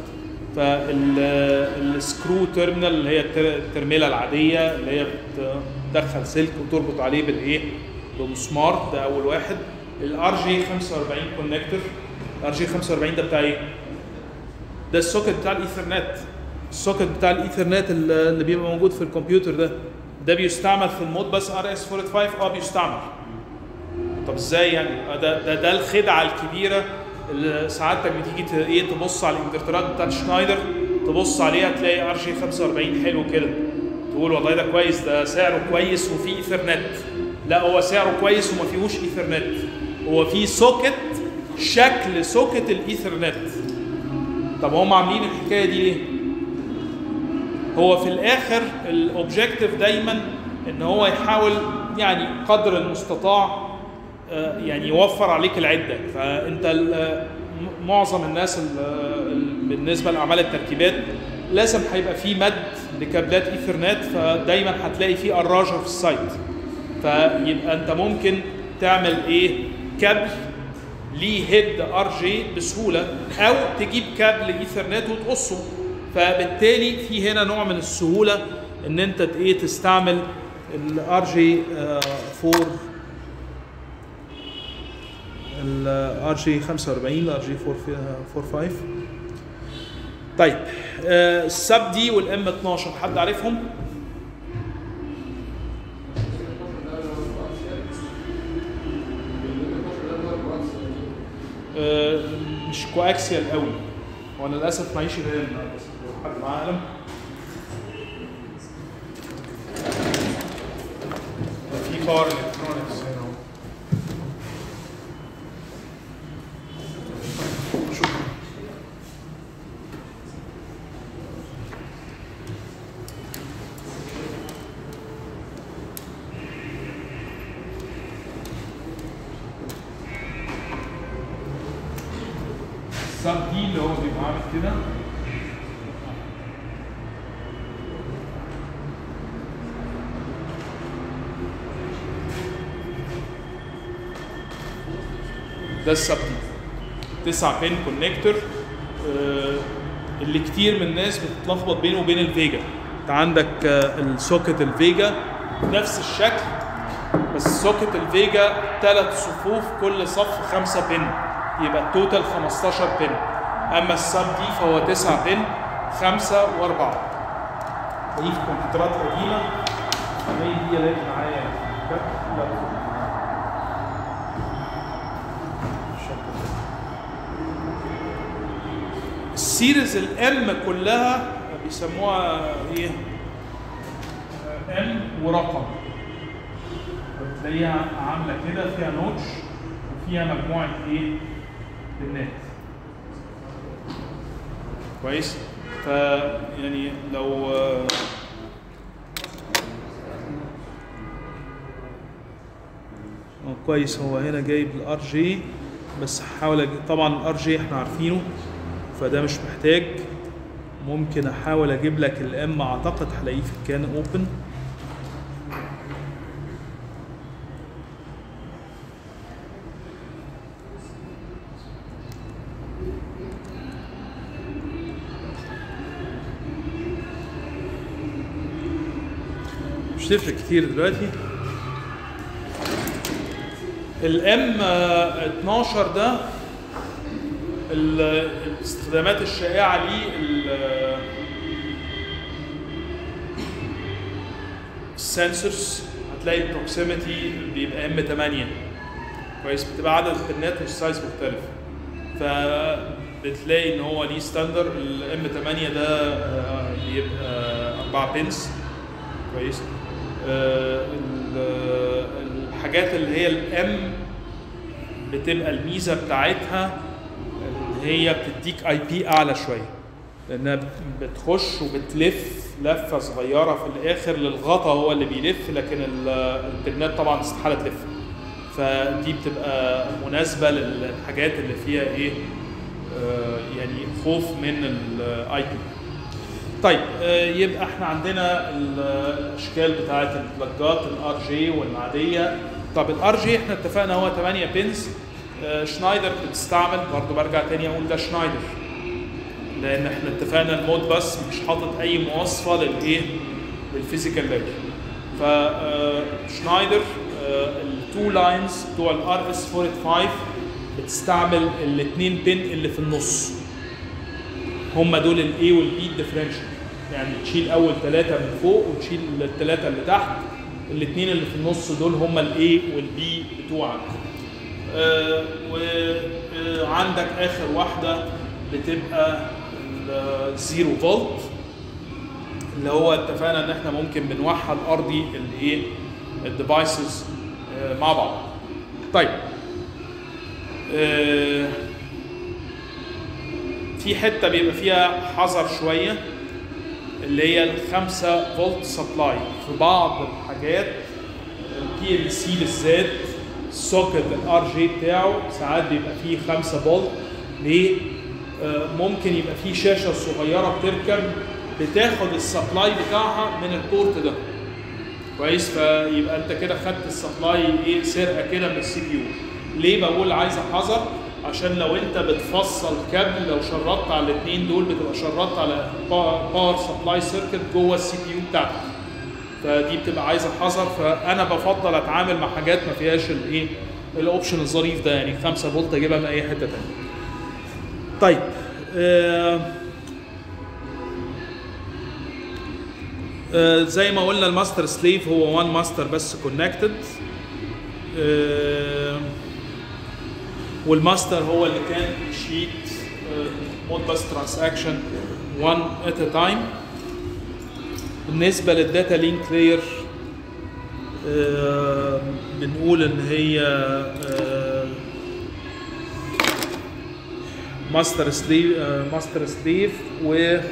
فالسكرو تيرمينال اللي هي التر- الترميله العاديه اللي هي بتدخل سلك وتربط عليه بالايه بمسمار ده اول واحد الار جي 45 كونكتور الار جي 45 ده بتاع ايه؟ ده السوكت بتاع الايثرنت السوكت بتاع الايثرنت اللي اللي بيبقى موجود في الكمبيوتر ده ده بيستعمل في المود بس ار اس 485 اه بيستعمل طب ازاي يعني آه ده ده, ده الخدعه الكبيره اللي سعادتك بتيجي ت- ايه تبص على الانفرترات بتاعت شنايدر تبص عليها تلاقي ار جي 45 حلو كده تقول والله ده كويس ده سعره كويس وفيه ايثرنت لا هو سعره كويس وما فيهوش ايثرنت هو فيه سوكت شكل سوكت الايثرنت طب هم عاملين الحكايه دي ليه؟ هو في الاخر الاوبجيكتيف دايما ان هو يحاول يعني قدر المستطاع آه، يعني يوفر عليك العده فانت ال- آه، م- معظم الناس ال- آه، ال- بالنسبه لاعمال التركيبات لازم هيبقى في مد لكابلات ايثرنت فدايما هتلاقي في قراجه في السايت فيبقى انت ممكن تعمل ايه كابل ليه هيد ار جي بسهوله او تجيب كابل ايثرنت وتقصه فبالتالي في هنا نوع من السهوله ان انت ت- ايه تستعمل الار جي 4 الار جي 45 الار جي 45 طيب آه، السب دي والام 12 حد عارفهم؟ آه، مش كواكسيال قوي وانا للاسف معيش القلم بس لو حد معاه قلم في باور الكترونكس هنا اهو شكرا السب دي اللي هو بيبقى عامل كده ده السب دي 9 بين كونكتور اللي كتير من الناس بتتلخبط بينه وبين الفيجا انت عندك آه، السوكت الفيجا نفس الشكل بس سوكت الفيجا ثلاث صفوف كل صف خمسة بن يبقى التوتال 15 بن اما السب دي فهو 9 بن خمسة واربعة دي في كمبيوترات قديمة هي دي اللي معايا لا السيريز الام كلها بيسموها ايه؟ ام ورقم بتلاقيها عامله كده فيها نوتش وفيها مجموعه ايه؟ بنات كويس؟ ف يعني لو آه، آه، كويس هو هنا جايب الار جي بس هحاول أجي- طبعا الار جي احنا عارفينه فده مش محتاج ممكن احاول اجيب لك الام اعتقد هلاقيه في الكان اوبن مش تفرق كتير دلوقتي الام 12 ده ال- الاستخدامات الشائعه ليه ال- السنسورز هتلاقي البروكسيميتي بيبقى ام 8 كويس بتبقى عدد البنات والسايز مختلف فبتلاقي ان هو ليه ستاندر الام 8 ده آه، بيبقى 4 بنز كويس آه، ال- الحاجات اللي هي الام بتبقى الميزه بتاعتها ان هي بتديك اي بي اعلى شويه لانها بتخش وبتلف لفه صغيره في الاخر للغطا هو اللي بيلف لكن ال- الانترنت طبعا استحاله تلف فدي بتبقى مناسبه للحاجات اللي فيها ايه آه، يعني خوف من الاي بي طيب آه، يبقى احنا عندنا ال- الاشكال بتاعت البلاجات الار جي والعاديه طب الار جي احنا اتفقنا هو 8 بنز آه، شنايدر بتستعمل برضو برجع تاني اقول ده شنايدر لان احنا اتفقنا المود بس مش حاطط اي مواصفه للايه للفيزيكال ليفل ف آه، شنايدر التو لاينز بتوع الار اس 485 بتستعمل الاثنين بن اللي في النص هم دول الاي والبي ديفرنشال يعني تشيل اول ثلاثه من فوق وتشيل الثلاثه اللي تحت الاثنين اللي في النص دول هم الاي والبي بتوعك آه وعندك اخر واحده بتبقى الزيرو فولت اللي هو اتفقنا ان احنا ممكن بنوحد ارضي الايه الديفايسز مع بعض طيب آه، في حته بيبقى فيها حذر شويه اللي هي الخمسة فولت سبلاي في بعض الحاجات البي ال سي بالذات السوكت الار جي بتاعه ساعات بيبقى فيه 5 فولت ليه؟ آه، ممكن يبقى فيه شاشه صغيره بتركب بتاخد السبلاي بتاعها من البورت ده كويس فيبقى انت كده خدت السبلاي ايه سرقه كده من السي بي يو ليه بقول عايز احذر عشان لو انت بتفصل كابل لو شرطت على الاثنين دول بتبقى شرطت على باور سبلاي سيركت جوه السي بي يو بتاعتك فدي بتبقى عايزه حذر فانا بفضل اتعامل مع حاجات ما فيهاش الايه الاوبشن الظريف ده يعني 5 فولت اجيبها من اي حته ثانيه طيب آه آه زي ما قلنا الماستر سليف هو وان ماستر بس كونكتد آه والماستر هو اللي كان شيت مود بس ترانزاكشن 1 ات ا تايم بالنسبه للداتا لينك لاير بنقول ان هي ماستر سليف ماستر سليف و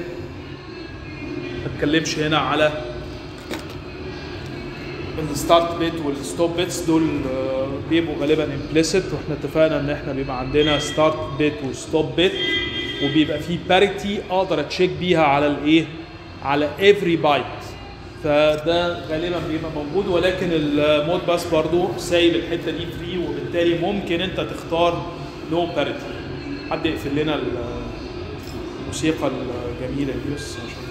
ما اتكلمش هنا على الستارت بيت والستوب بيتس دول آه، بيبقوا غالبا امبليسيت واحنا اتفقنا ان احنا بيبقى عندنا ستارت بيت وستوب بيت وبيبقى في باريتي اقدر اتشيك بيها على الايه على افري بايت فده غالبا بيبقى موجود ولكن المود باس برضو سايب الحته دي فري وبالتالي ممكن انت تختار نو باريتي حد يقفل لنا ال- الموسيقى الجميله دي بس عشان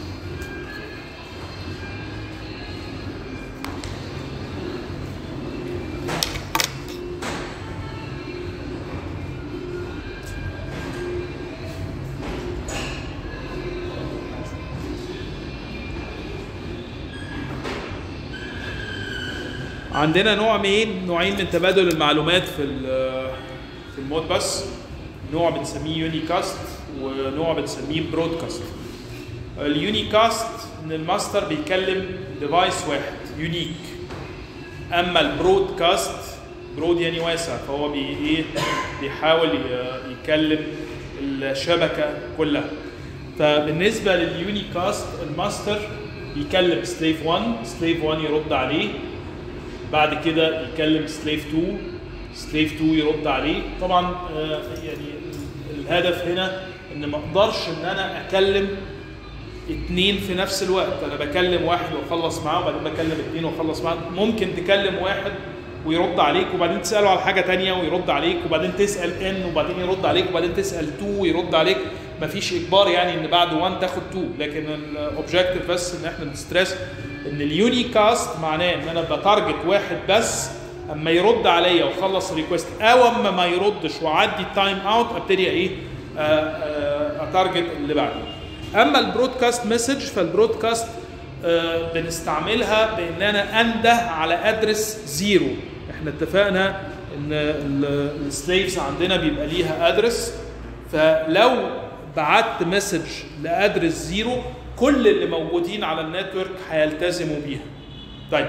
عندنا نوع من نوعين من تبادل المعلومات في ال- في المود بس نوع بنسميه يونيكاست ونوع بنسميه برودكاست اليونيكاست ان الماستر بيكلم ديفايس واحد يونيك اما البرودكاست برود يعني واسع فهو بي ايه بيحاول ي- يكلم الشبكه كلها فبالنسبه لليونيكاست الماستر بيكلم سليف 1 سليف 1 يرد عليه بعد كده يكلم سليف 2 سليف 2 يرد عليه طبعا آه، يعني الهدف هنا ان ما اقدرش ان انا اكلم اتنين في نفس الوقت انا بكلم واحد واخلص معاه وبعدين بكلم اتنين واخلص معاه ممكن تكلم واحد ويرد عليك وبعدين تساله على حاجه تانية ويرد عليك وبعدين تسال ان وبعدين يرد عليك وبعدين تسال 2 ويرد عليك مفيش اجبار يعني ان بعد 1 تاخد 2 لكن الاوبجيكتيف بس ان احنا بنستريس ان اليوني كاست معناه ان انا بتارجت واحد بس اما يرد عليا واخلص الريكوست او اما ما يردش واعدي التايم اوت ابتدي ايه آه، آه، اتارجت اللي بعده اما البرودكاست مسج فالبرودكاست آه، بنستعملها بان انا انده على ادرس زيرو احنا اتفقنا ان السليفز عندنا بيبقى ليها ادرس فلو بعت مسج لادرس زيرو كل اللي موجودين على النتورك هيلتزموا بيها طيب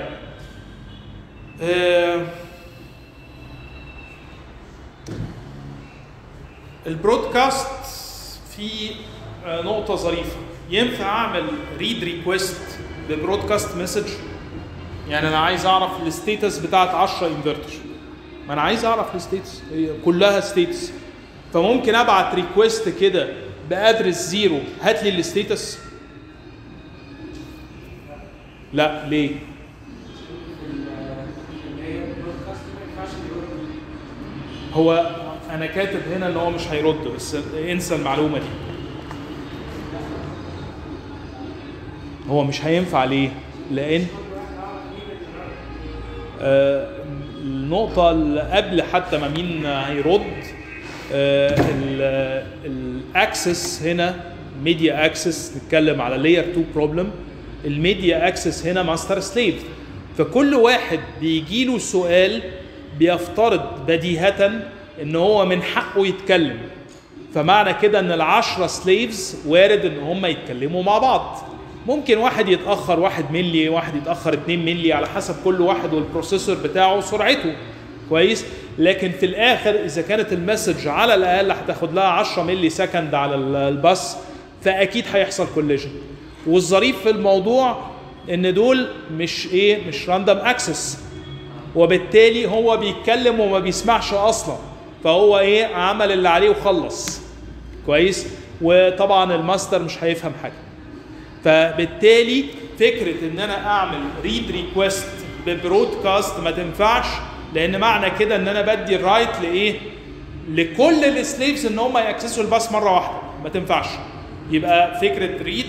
آه، البرودكاست في آه، نقطة ظريفة ينفع اعمل ريد ريكويست ببرودكاست مسج يعني انا عايز اعرف الستيتس بتاعت 10 انفرتر ما انا عايز اعرف الستيتس هي كلها ستيتس فممكن ابعت ريكويست كده بادرس زيرو هات لي الستيتس لا ليه هو انا كاتب هنا ان هو مش هيرد بس انسى المعلومه دي هو مش هينفع ليه لان آه، النقطة اللي قبل حتى ما مين هيرد الاكسس هنا ميديا اكسس نتكلم على لاير 2 بروبلم الميديا اكسس هنا ماستر سليف فكل واحد بيجي له سؤال بيفترض بديهة ان هو من حقه يتكلم فمعنى كده ان العشرة سليفز وارد ان هم يتكلموا مع بعض ممكن واحد يتاخر واحد ملي واحد يتاخر 2 ملي على حسب كل واحد والبروسيسور بتاعه سرعته كويس لكن في الاخر اذا كانت المسج على الاقل هتاخد لها 10 ملي سكند على ال- الباص فاكيد هيحصل كوليجن والظريف في الموضوع ان دول مش ايه مش راندوم اكسس وبالتالي هو بيتكلم وما بيسمعش اصلا فهو ايه عمل اللي عليه وخلص كويس وطبعا الماستر مش هيفهم حاجه فبالتالي فكره ان انا اعمل ريد ريكويست ببرودكاست ما تنفعش لان معنى كده ان انا بدي الرايت لايه لكل السليفز ان هم ياكسسوا الباص مره واحده ما تنفعش يبقى فكره ريد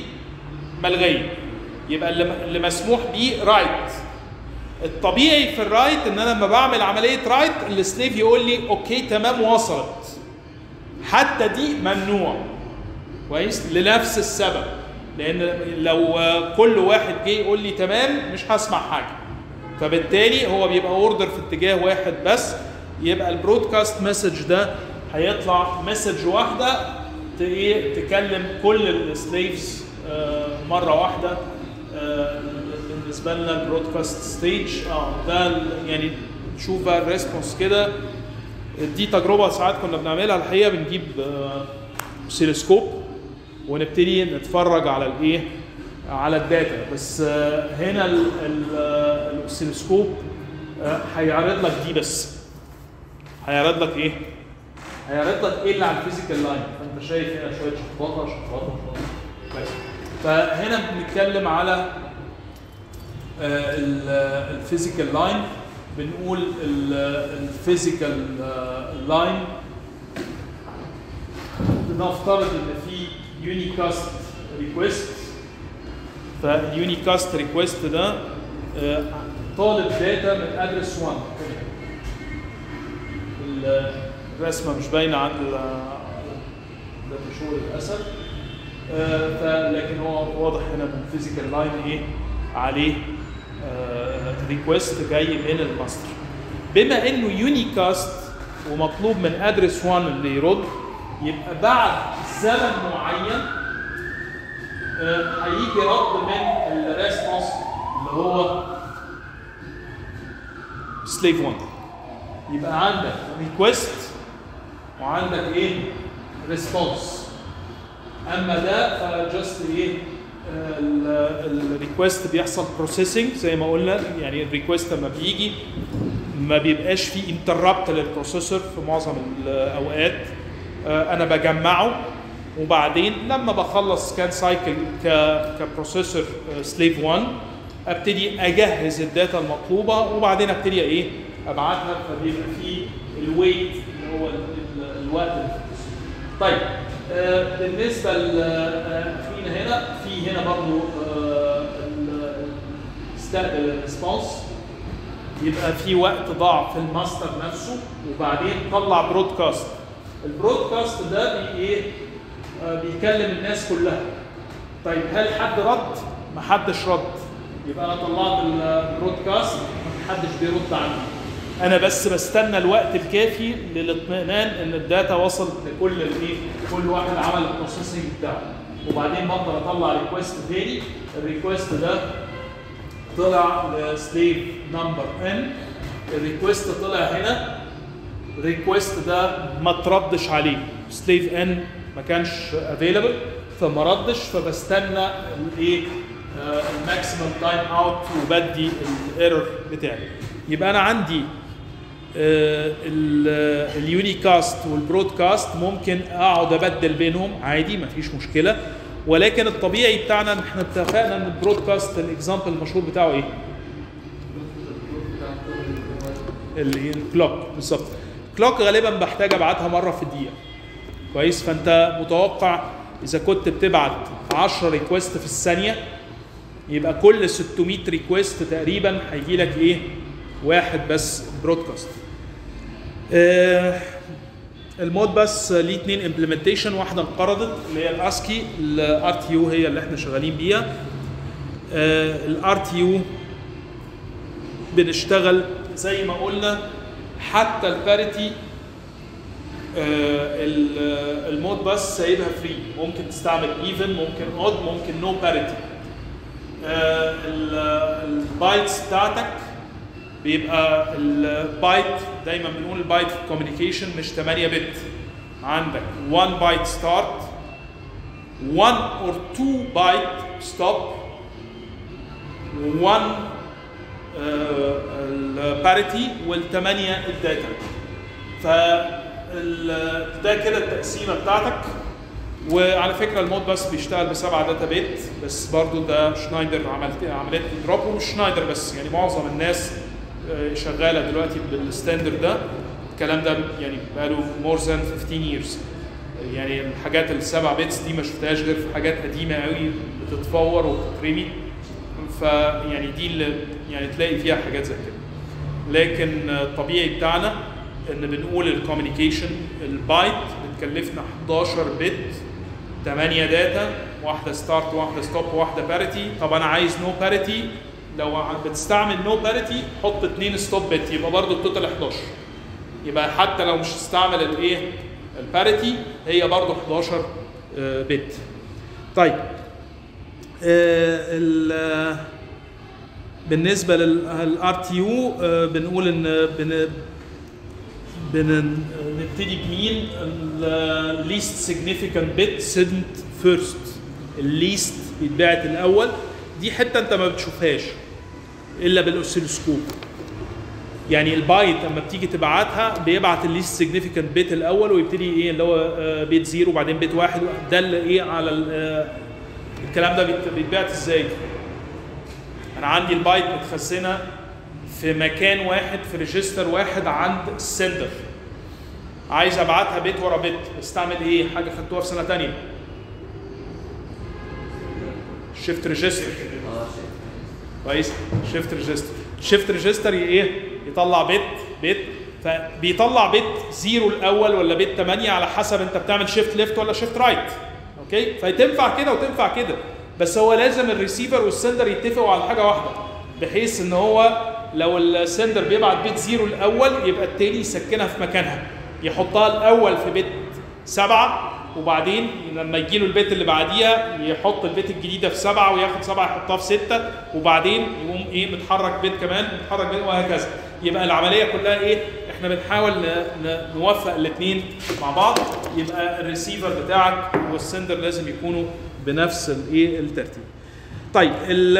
ملغيه يبقى اللي اللي مسموح بيه رايت الطبيعي في الرايت ان انا لما بعمل عمليه رايت السليف يقول لي اوكي تمام وصلت حتى دي ممنوع كويس لنفس السبب لان لو كل واحد جه يقول لي تمام مش هسمع حاجه فبالتالي هو بيبقى اوردر في اتجاه واحد بس يبقى البرودكاست مسج ده هيطلع مسج واحده ت- ايه تكلم كل السليفز مره واحده آه، بالنسبه لنا البرودكاست ستيج اه ده ال- يعني نشوف بقى الريسبونس كده دي تجربه ساعات كنا بنعملها الحقيقه بنجيب آه، سيلسكوب ونبتدي نتفرج على الايه على الداتا بس آه، هنا ال- ال- آه، الاسيلسكوب آه، هيعرض لك دي بس هيعرض لك ايه هيعرض لك ايه اللي على الفيزيكال لاين فانت شايف هنا شويه شخبطه شخبطه شخبطه كويس فهنا بنتكلم على الفيزيكال لاين بنقول الفيزيكال لاين بنفترض ان في يونيكاست ريكويست فاليونيكاست ريكويست ده آه، طالب داتا من ادرس 1 ال- الرسمه مش باينه عند ده شو للاسف آه، فلكن هو واضح هنا من الفيزيكال لاين ايه عليه ريكويست جاي من الماستر بما انه يونيكاست ومطلوب من ادرس 1 اللي يرد يبقى بعد زمن معين آه، هيجي رد من الريسبونس اللي هو سليف 1 يبقى عندك ريكويست وعندك ايه ريسبونس اما ده فجاست ايه الريكوست بيحصل بروسيسنج زي ما قلنا يعني الريكوست لما بيجي ما بيبقاش فيه انتربت للبروسيسور في معظم الاوقات آه، انا بجمعه وبعدين لما بخلص سكان سايكل كبروسيسور سليف 1 ابتدي اجهز الداتا المطلوبه وبعدين ابتدي ايه ابعتها فبيبقى فيه الويت اللي هو ال- ال- الوقت اللي في البروسيسور. طيب آه، بالنسبه لاخينا هنا في هنا برضو آه، ال- استقبل الريسبونس يبقى في وقت ضاع في الماستر نفسه وبعدين طلع برودكاست البرودكاست ده بي ايه آه، بيكلم الناس كلها طيب هل حد رد ما حدش رد يبقى انا طلعت البرودكاست ما حدش بيرد عني انا بس بستنى الوقت الكافي للاطمئنان ان الداتا وصلت لكل الايه كل واحد عمل البروسيسنج بتاعه وبعدين بقدر اطلع ريكويست تاني الريكويست ده طلع لسليف نمبر ان الريكويست طلع هنا الريكويست ده ما تردش عليه سليف ان ما كانش افيلبل فما ردش فبستنى الايه الماكسيمم تايم اوت وبدي الايرور بتاعي يبقى انا عندي اليونيكاست والبرودكاست ممكن اقعد ابدل بينهم عادي مفيش مشكله ولكن الطبيعي بتاعنا ان احنا اتفقنا ان البرودكاست الاكزامبل المشهور بتاعه ايه؟ اللي الكلوك بالظبط كلوك غالبا بحتاج ابعتها مره في الدقيقه كويس فانت متوقع اذا كنت بتبعت 10 ريكوست في الثانيه يبقى كل 600 ريكوست تقريبا هيجي لك ايه؟ واحد بس برودكاست. آه المود بس ليه اثنين امبلمنتيشن واحده انقرضت اللي هي الاسكي الار تي يو هي اللي احنا شغالين بيها. آه الار تي يو بنشتغل زي ما قلنا حتى الباريتي آه المود بس سايبها فري ممكن تستعمل ايفن ممكن اود ممكن نو باريتي البايتس بتاعتك بيبقى البايت دايما بنقول البايت في الكوميونيكيشن مش 8 بت عندك 1 بايت ستارت 1 or 2 بايت ستوب 1 الباريتي والثمانيه الداتا ف ده كده التقسيمه بتاعتك وعلى فكره المود بس بيشتغل بسبعه داتا بيت بس برضو ده شنايدر عملت عملت دروب ومش شنايدر بس يعني معظم الناس شغاله دلوقتي بالستاندرد ده الكلام ده يعني بقاله مور ذان 15 years يعني الحاجات السبع بيتس دي ما شفتهاش غير في حاجات قديمه قوي بتتفور وبتترمي فيعني دي اللي يعني تلاقي فيها حاجات زي كده لكن الطبيعي بتاعنا ان بنقول الكوميونيكيشن البايت بتكلفنا 11 بت 8 داتا واحده ستارت واحده ستوب واحده باريتي طب انا عايز نو no باريتي لو بتستعمل نو no باريتي حط 2 ستوب بت يبقى برضه التوتال 11 يبقى حتى لو مش هتستعمل الايه الباريتي هي برضه 11 بت طيب بالنسبه للار تي يو بنقول ان بن بنبتدي بمين الليست سيجنيفيكانت بت سنت فيرست الليست بيتبعت الاول دي حته انت ما بتشوفهاش الا بالاوسيلوسكوب يعني البايت لما بتيجي تبعتها بيبعت الليست سيجنيفيكانت بت الاول ويبتدي ايه اللي هو بيت زيرو وبعدين بيت واحد ده اللي ايه على الكلام ده بيتبعت ازاي؟ انا عندي البايت متخزنه في مكان واحد في ريجستر واحد عند السندر عايز ابعتها بيت ورا بيت استعمل ايه حاجه خدتوها في سنه تانية شيفت ريجستر كويس شيفت ريجستر شيفت ريجستر ايه يطلع بيت بيت فبيطلع بيت زيرو الاول ولا بيت 8 على حسب انت بتعمل شيفت ليفت ولا شيفت رايت اوكي فتنفع كده وتنفع كده بس هو لازم الريسيفر والسندر يتفقوا على حاجه واحده بحيث ان هو لو السندر بيبعت بيت زيرو الاول يبقى التاني يسكنها في مكانها يحطها الاول في بيت سبعه وبعدين لما يجي له البيت اللي بعديها يحط البيت الجديده في سبعه وياخد سبعه يحطها في سته وبعدين يقوم ايه متحرك بيت كمان متحرك بيت وهكذا يبقى العمليه كلها ايه احنا بنحاول نوفق الاثنين مع بعض يبقى الريسيفر بتاعك والسندر لازم يكونوا بنفس الايه الترتيب طيب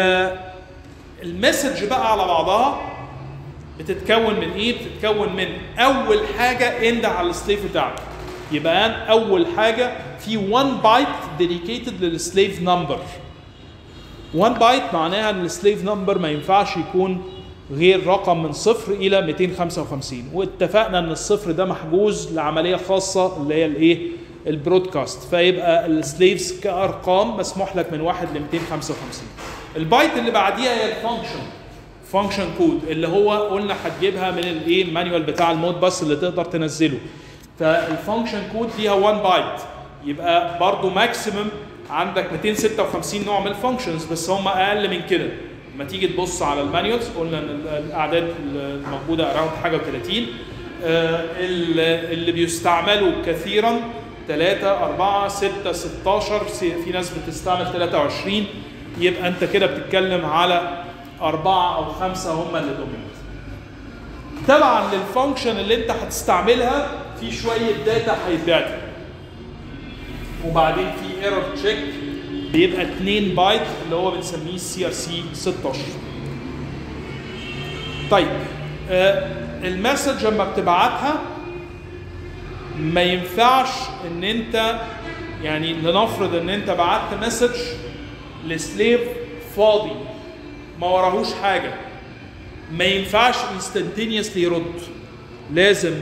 المسج بقى على بعضها بتتكون من ايه بتتكون من اول حاجه انده على السليف بتاعك يبقى أنا اول حاجه في 1 بايت ديديكيتد للسليف نمبر 1 بايت معناها ان السليف نمبر ما ينفعش يكون غير رقم من صفر الى 255 واتفقنا ان الصفر ده محجوز لعمليه خاصه اللي هي الايه البرودكاست فيبقى السليفز كارقام مسموح لك من 1 ل 255 البايت اللي بعديها هي الفانكشن فانكشن كود اللي هو قلنا هتجيبها من الايه المانيوال بتاع المود بس اللي تقدر تنزله فالفانكشن كود ليها 1 بايت يبقى برضو ماكسيمم عندك 256 نوع من الفانكشنز بس هم اقل من كده لما تيجي تبص على المانيوالز قلنا ان الاعداد الموجوده اراوند حاجه و30 اللي بيستعملوا كثيرا 3 4 6 16 في ناس بتستعمل 23 يبقى انت كده بتتكلم على أربعة أو خمسة هم اللي دومينت. طبعا للفانكشن اللي أنت هتستعملها في شوية داتا هيتبعتوا. وبعدين في ايرور تشيك بيبقى 2 بايت اللي هو بنسميه سي ار سي 16 طيب آه المسج لما بتبعتها ما ينفعش ان انت يعني لنفرض ان انت بعت مسج لسليف فاضي ما وراهوش حاجه ما ينفعش انستنتينيوسلي يرد لازم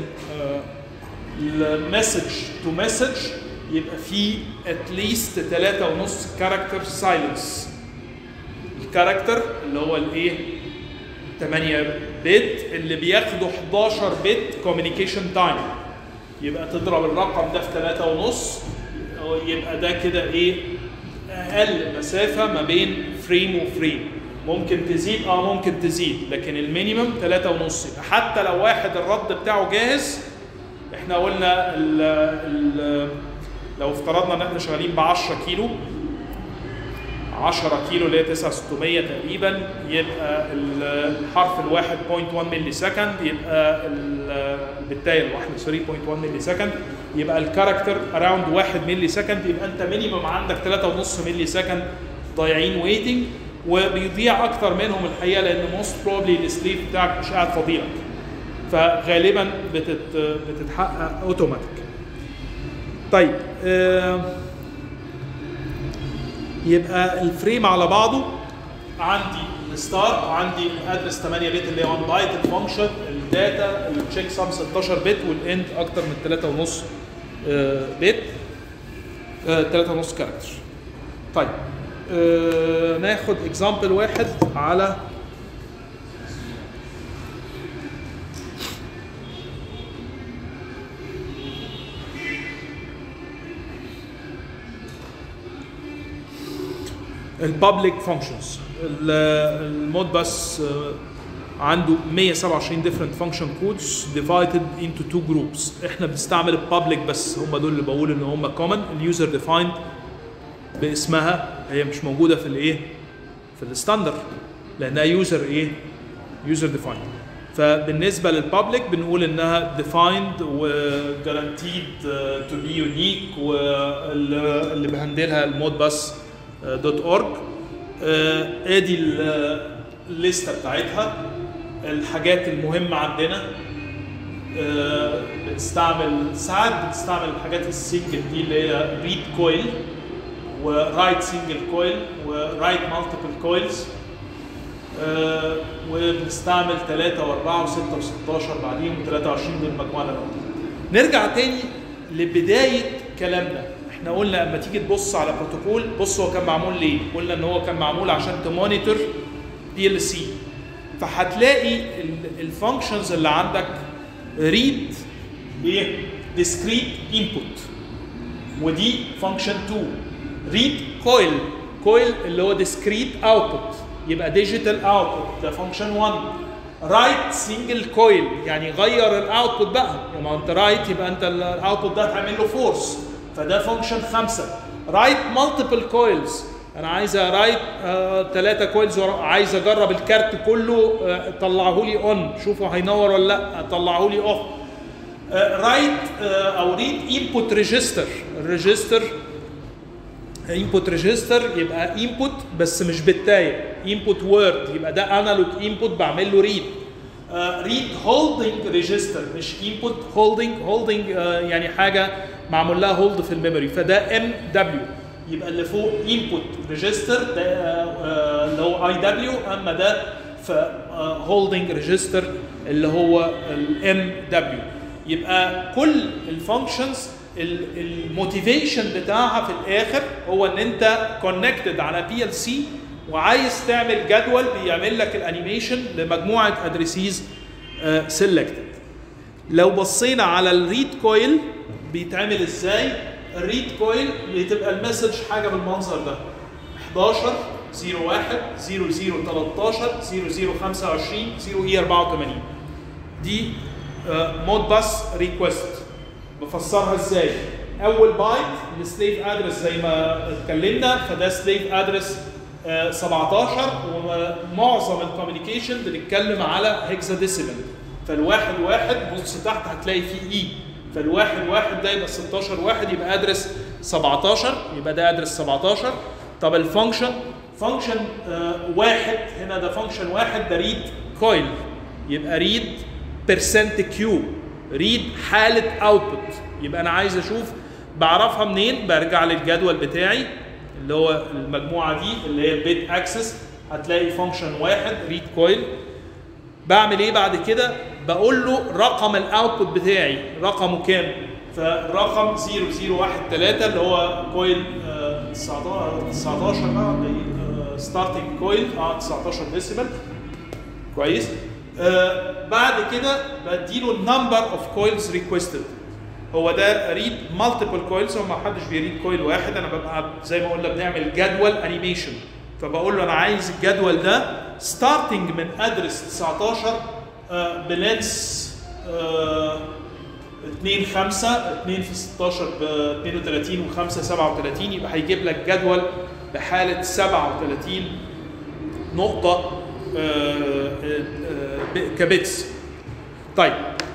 المسج تو مسج يبقى فيه اتليست 3.5 كاركتر سايلنس الكاركتر اللي هو الايه 8 بت اللي بياخدوا 11 بت كوميونيكيشن تايم يبقى تضرب الرقم ده في 3 ونص يبقى ده كده ايه اقل مسافه ما بين فريم وفريم ممكن تزيد اه ممكن تزيد لكن المينيمم 3 ونص يبقى حتى لو واحد الرد بتاعه جاهز احنا قلنا ال ال لو افترضنا ان احنا شغالين ب 10 كيلو 10 كيلو اللي هي 9600 تقريبا يبقى الحرف الواحد 0.1 ملي سكند يبقى بالتالي الواحده سوري 0.1 ملي سكند يبقى الكاركتر اراوند 1 ملي سكند يبقى انت مينيمم عندك 3.5 ملي سكند ضايعين ويتنج وبيضيع اكتر منهم الحقيقه لان موست بروبلي السليف بتاعك مش قاعد فاضيلك فغالبا بتت بتتحقق اوتوماتيك طيب آه يبقى الفريم على بعضه عندي الستار وعندي الادرس 8 بت اللي هي 1 بايت الفانكشن الداتا التشيك سم 16 بت والاند اكتر من 3.5 آه بت آه 3.5 كاركتر طيب آه ناخد اكزامبل واحد على البابليك فانكشنز المود بس عنده 127 different function codes divided into two groups احنا بنستعمل البابليك بس هم دول اللي بقول ان هم common اليوزر ديفايند باسمها هي مش موجوده في الايه في الستاندر لانها يوزر ايه يوزر ديفايند فبالنسبه للبابليك بنقول انها defined وجارانتيد تو بي يونيك واللي بهندلها المود بس دوت اورج ادي الليسته بتاعتها الحاجات المهمه عندنا آه بنستعمل ساعات بنستعمل الحاجات السنجل دي اللي هي ريد كويل ورايت سنجل كويل ورايت مالتيبل كويلز وبنستعمل 3 و4 و6 و16 بعديهم 23 دول المجموعه اللي نرجع تاني لبدايه كلامنا احنا قلنا لما تيجي تبص على بروتوكول بص هو كان معمول ليه؟ قلنا ان هو كان معمول عشان تمونيتور بي ال سي فهتلاقي الفانكشنز اللي عندك ريد ايه؟ ديسكريت انبوت ودي فانكشن 2 ريد كويل كويل اللي هو ديسكريت اوتبوت يبقى ديجيتال اوتبوت ده فانكشن 1 رايت سنجل كويل يعني غير الاوتبوت بقى لما انت رايت يبقى انت الاوتبوت ده هتعمل له فورس فده فانكشن خمسه رايت مالتيبل كويلز انا عايز رايت ثلاثه كويلز عايز اجرب الكارت كله آه طلعه لي اون شوفوا هينور ولا لا طلعه لي اوف رايت او ريد انبوت ريجستر الريجستر انبوت ريجستر يبقى انبوت بس مش بالتايه انبوت وورد يبقى ده انالوج انبوت بعمل له ريد ريد هولدنج ريجستر مش انبوت هولدنج هولدنج يعني حاجه معمول لها هولد في الميموري فده ام دبليو يبقى اللي فوق انبوت ريجستر ده اللي هو اي دبليو اما ده في هولدنج ريجستر اللي هو الام دبليو يبقى كل الفانكشنز الموتيفيشن بتاعها في الاخر هو ان انت كونكتد على بي ال سي وعايز تعمل جدول بيعمل لك الانيميشن لمجموعه ادريسيز سيلكتد لو بصينا على الريد كويل بيتعمل ازاي الريد كويل بتبقى المسج حاجه بالمنظر ده 11 01 00 13 00 25 0 اي 84 دي مود باس ريكوست بفسرها ازاي اول بايت السليف ادرس زي ما اتكلمنا فده سليف ادرس 17 ومعظم الكوميونيكيشن بنتكلم على هيكسا ديسيمال فالواحد واحد بص تحت هتلاقي فيه اي فالواحد واحد ده يبقى 16 واحد يبقى ادرس 17 يبقى ده ادرس 17 طب الفانكشن فانكشن آه واحد هنا ده فانكشن واحد ده ريد كويل يبقى ريد بيرسنت كيو ريد حاله اوتبوت يبقى انا عايز اشوف بعرفها منين برجع للجدول بتاعي اللي هو المجموعه دي اللي هي البيت اكسس هتلاقي فانكشن واحد ريد كويل بعمل ايه بعد كده بقول له رقم الاوتبوت بتاعي رقمه كام فالرقم 0013 اللي هو كويل آه، 19 19 بقى ستارتنج كويل اه 19 ديسيمال كويس آه بعد كده بديله النمبر اوف كويلز ريكويستد هو ده ريد مالتيبل كويلز هو ما حدش بيريد كويل واحد انا ببقى زي ما قلنا بنعمل جدول انيميشن فبقول له انا عايز الجدول ده ستارتنج من ادرس 19 آه بلينس آه 2 5 2 في 16 ب 32 و5 37 يبقى هيجيب لك جدول بحاله 37 نقطه آه، آه، آه، كبيتس طيب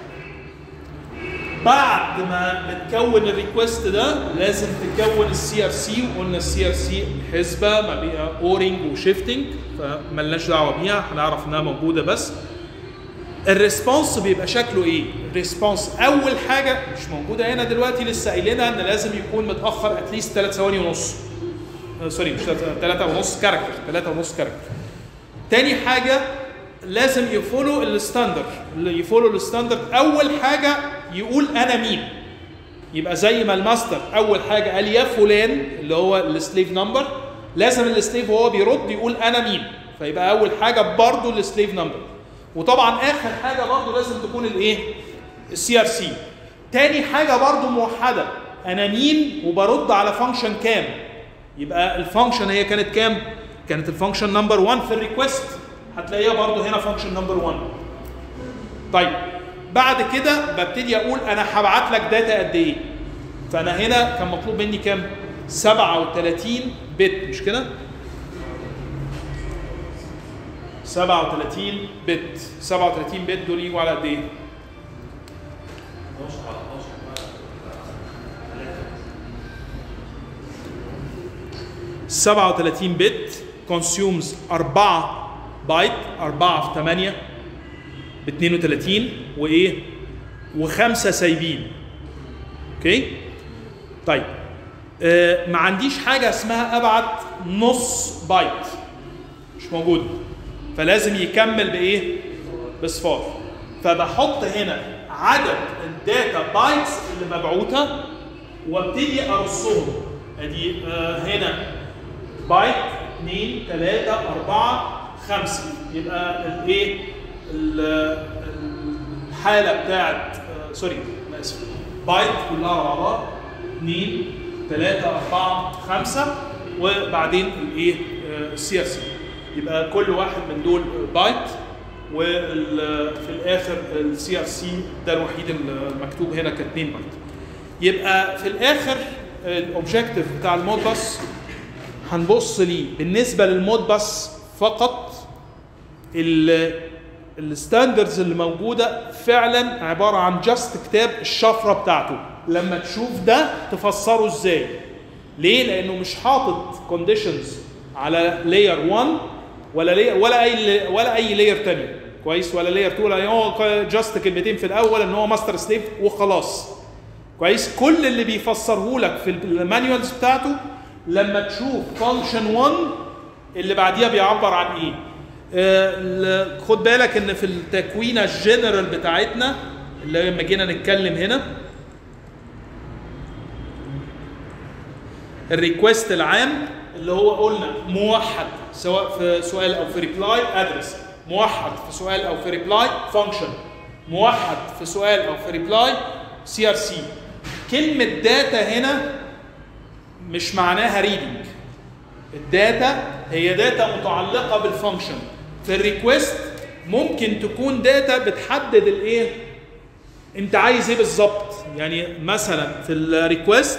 بعد ما بتكون الريكوست ده لازم تكون السي ار سي وقلنا السي ار سي حسبه ما بين اورنج وشيفتنج فملناش دعوه بيها هنعرف انها موجوده بس الريسبونس بيبقى شكله ايه؟ الريسبونس اول حاجه مش موجوده هنا دلوقتي لسه قايلينها ان لازم يكون متاخر اتليست 3 ثواني ونص آه، سوري مش 3 ونص كاركتر 3 ونص كاركتر تاني حاجه لازم يفولو الستاندرد اللي يفولو الستاندرد اول حاجه يقول انا مين يبقى زي ما الماستر اول حاجه قال يا فلان اللي هو السليف نمبر لازم السليف وهو بيرد يقول انا مين فيبقى اول حاجه برضه السليف نمبر وطبعا اخر حاجه برضه لازم تكون الايه السي ار سي تاني حاجه برضه موحده انا مين وبرد على فانكشن كام يبقى الفانكشن هي كانت كام كانت الفانكشن نمبر 1 في الريكوست هتلاقيها برضه هنا فانكشن نمبر 1 طيب بعد كده ببتدي اقول انا هبعت لك داتا قد ايه فانا هنا كان مطلوب مني كام 37 بت مش كده 37 بت 37 بت دول يجوا على قد ايه 37 بت consumes 4 بايت 4 في 8 ب 32 وايه وخمسه سايبين اوكي طيب آه ما عنديش حاجه اسمها ابعت نص بايت مش موجود فلازم يكمل بايه بصفار فبحط هنا عدد الداتا بايتس اللي مبعوثه وابتدي ارصهم ادي آه هنا بايت 2 3 4 5 يبقى الايه ال- الحاله بتاعت آه، سوري انا اسف بايت كلها على بعضها 2 3 4 5 وبعدين الايه السي ار سي يبقى كل واحد من دول بايت وفي الاخر السي ار سي ده الوحيد المكتوب هنا ك 2 بايت يبقى في الاخر الاوبجيكتيف بتاع المود باس هنبص ليه بالنسبه للمود باس فقط الستاندردز اللي موجوده فعلا عباره عن جاست كتاب الشفره بتاعته لما تشوف ده تفسره ازاي ليه لانه مش حاطط كونديشنز على لاير 1 ولا layer ولا اي ولا اي لاير ثانيه كويس ولا لاير 2 ولا هو جاست كلمتين في الاول ان هو ماستر سليف وخلاص كويس كل اللي بيفسره لك في المانيوالز بتاعته لما تشوف فانكشن 1 اللي بعديها بيعبر عن ايه آه، خد بالك ان في التكوينه الجنرال بتاعتنا اللي لما جينا نتكلم هنا الريكوست العام اللي هو قلنا موحد سواء في سؤال او في ريبلاي ادرس موحد في سؤال او في ريبلاي فانكشن موحد في سؤال او في ريبلاي سي ار سي كلمه داتا هنا مش معناها ريدنج الداتا هي داتا متعلقه بالفانكشن في الريكوست ممكن تكون داتا بتحدد الايه انت عايز ايه بالظبط يعني مثلا في الريكوست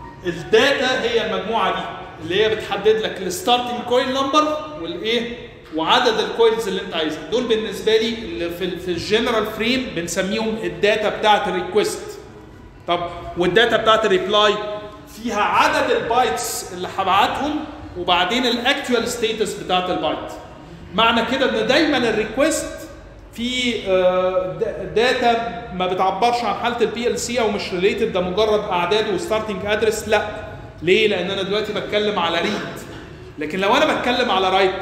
الداتا هي المجموعه دي اللي هي بتحدد لك الستارتنج كوين نمبر والايه وعدد الكويلز اللي انت عايزها دول بالنسبه لي اللي في ال- في الجنرال فريم بنسميهم الداتا بتاعت الريكوست طب والداتا بتاعت الريبلاي فيها عدد البايتس اللي هبعتهم وبعدين الاكتوال ستيتس بتاعت البايت معنى كده ان دايما الريكوست في آه، دا- داتا ما بتعبرش عن حاله البي ال سي او مش ريليتد ده مجرد اعداد وستارتنج ادرس لا ليه لان انا دلوقتي بتكلم على ريد لكن لو انا بتكلم على رايت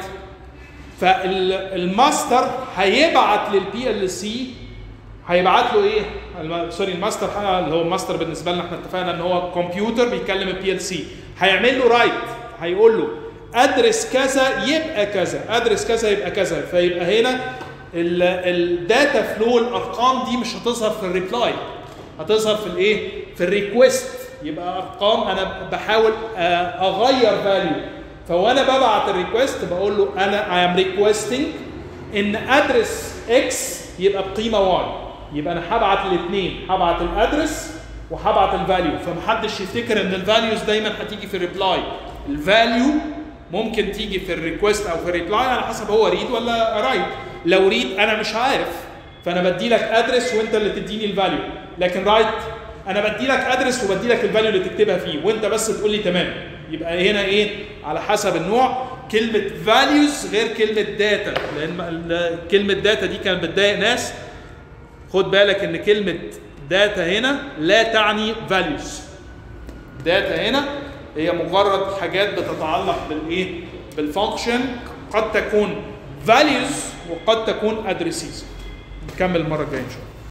فالماستر هيبعت للبي ال سي هيبعت له ايه؟ الم- سوري الماستر ح- اللي هو الماستر بالنسبه لنا احنا اتفقنا ان هو كمبيوتر بيكلم البي ال سي هيعمل له رايت هيقول له ادرس كذا يبقى كذا ادرس كذا يبقى كذا فيبقى هنا الداتا فلو الارقام دي مش هتظهر في الريبلاي هتظهر في الايه؟ في الريكوست يبقى ارقام انا بحاول آه، اغير فاليو فوانا ببعت الريكوست بقول له انا اي ام ريكويستنج ان ادرس اكس يبقى بقيمه واي يبقى انا هبعت الاثنين هبعت الادرس وهبعت الفاليو فمحدش يفتكر ان الفاليوز دايما هتيجي في الريبلاي الفاليو ممكن تيجي في الريكوست او في الريبلاي على حسب هو ريد ولا رايت لو ريد انا مش عارف فانا بدي لك ادرس وانت اللي تديني الفاليو لكن رايت انا بدي لك ادرس وبدي لك الفاليو اللي تكتبها فيه وانت بس تقول لي تمام يبقى هنا ايه على حسب النوع كلمه فاليوز غير كلمه داتا لان ال- كلمه داتا دي كانت بتضايق ناس خد بالك ان كلمه داتا هنا لا تعني فاليوز داتا هنا هي مجرد حاجات بتتعلق بالايه بالفانكشن قد تكون values وقد تكون addresses نكمل المره الجايه ان شاء الله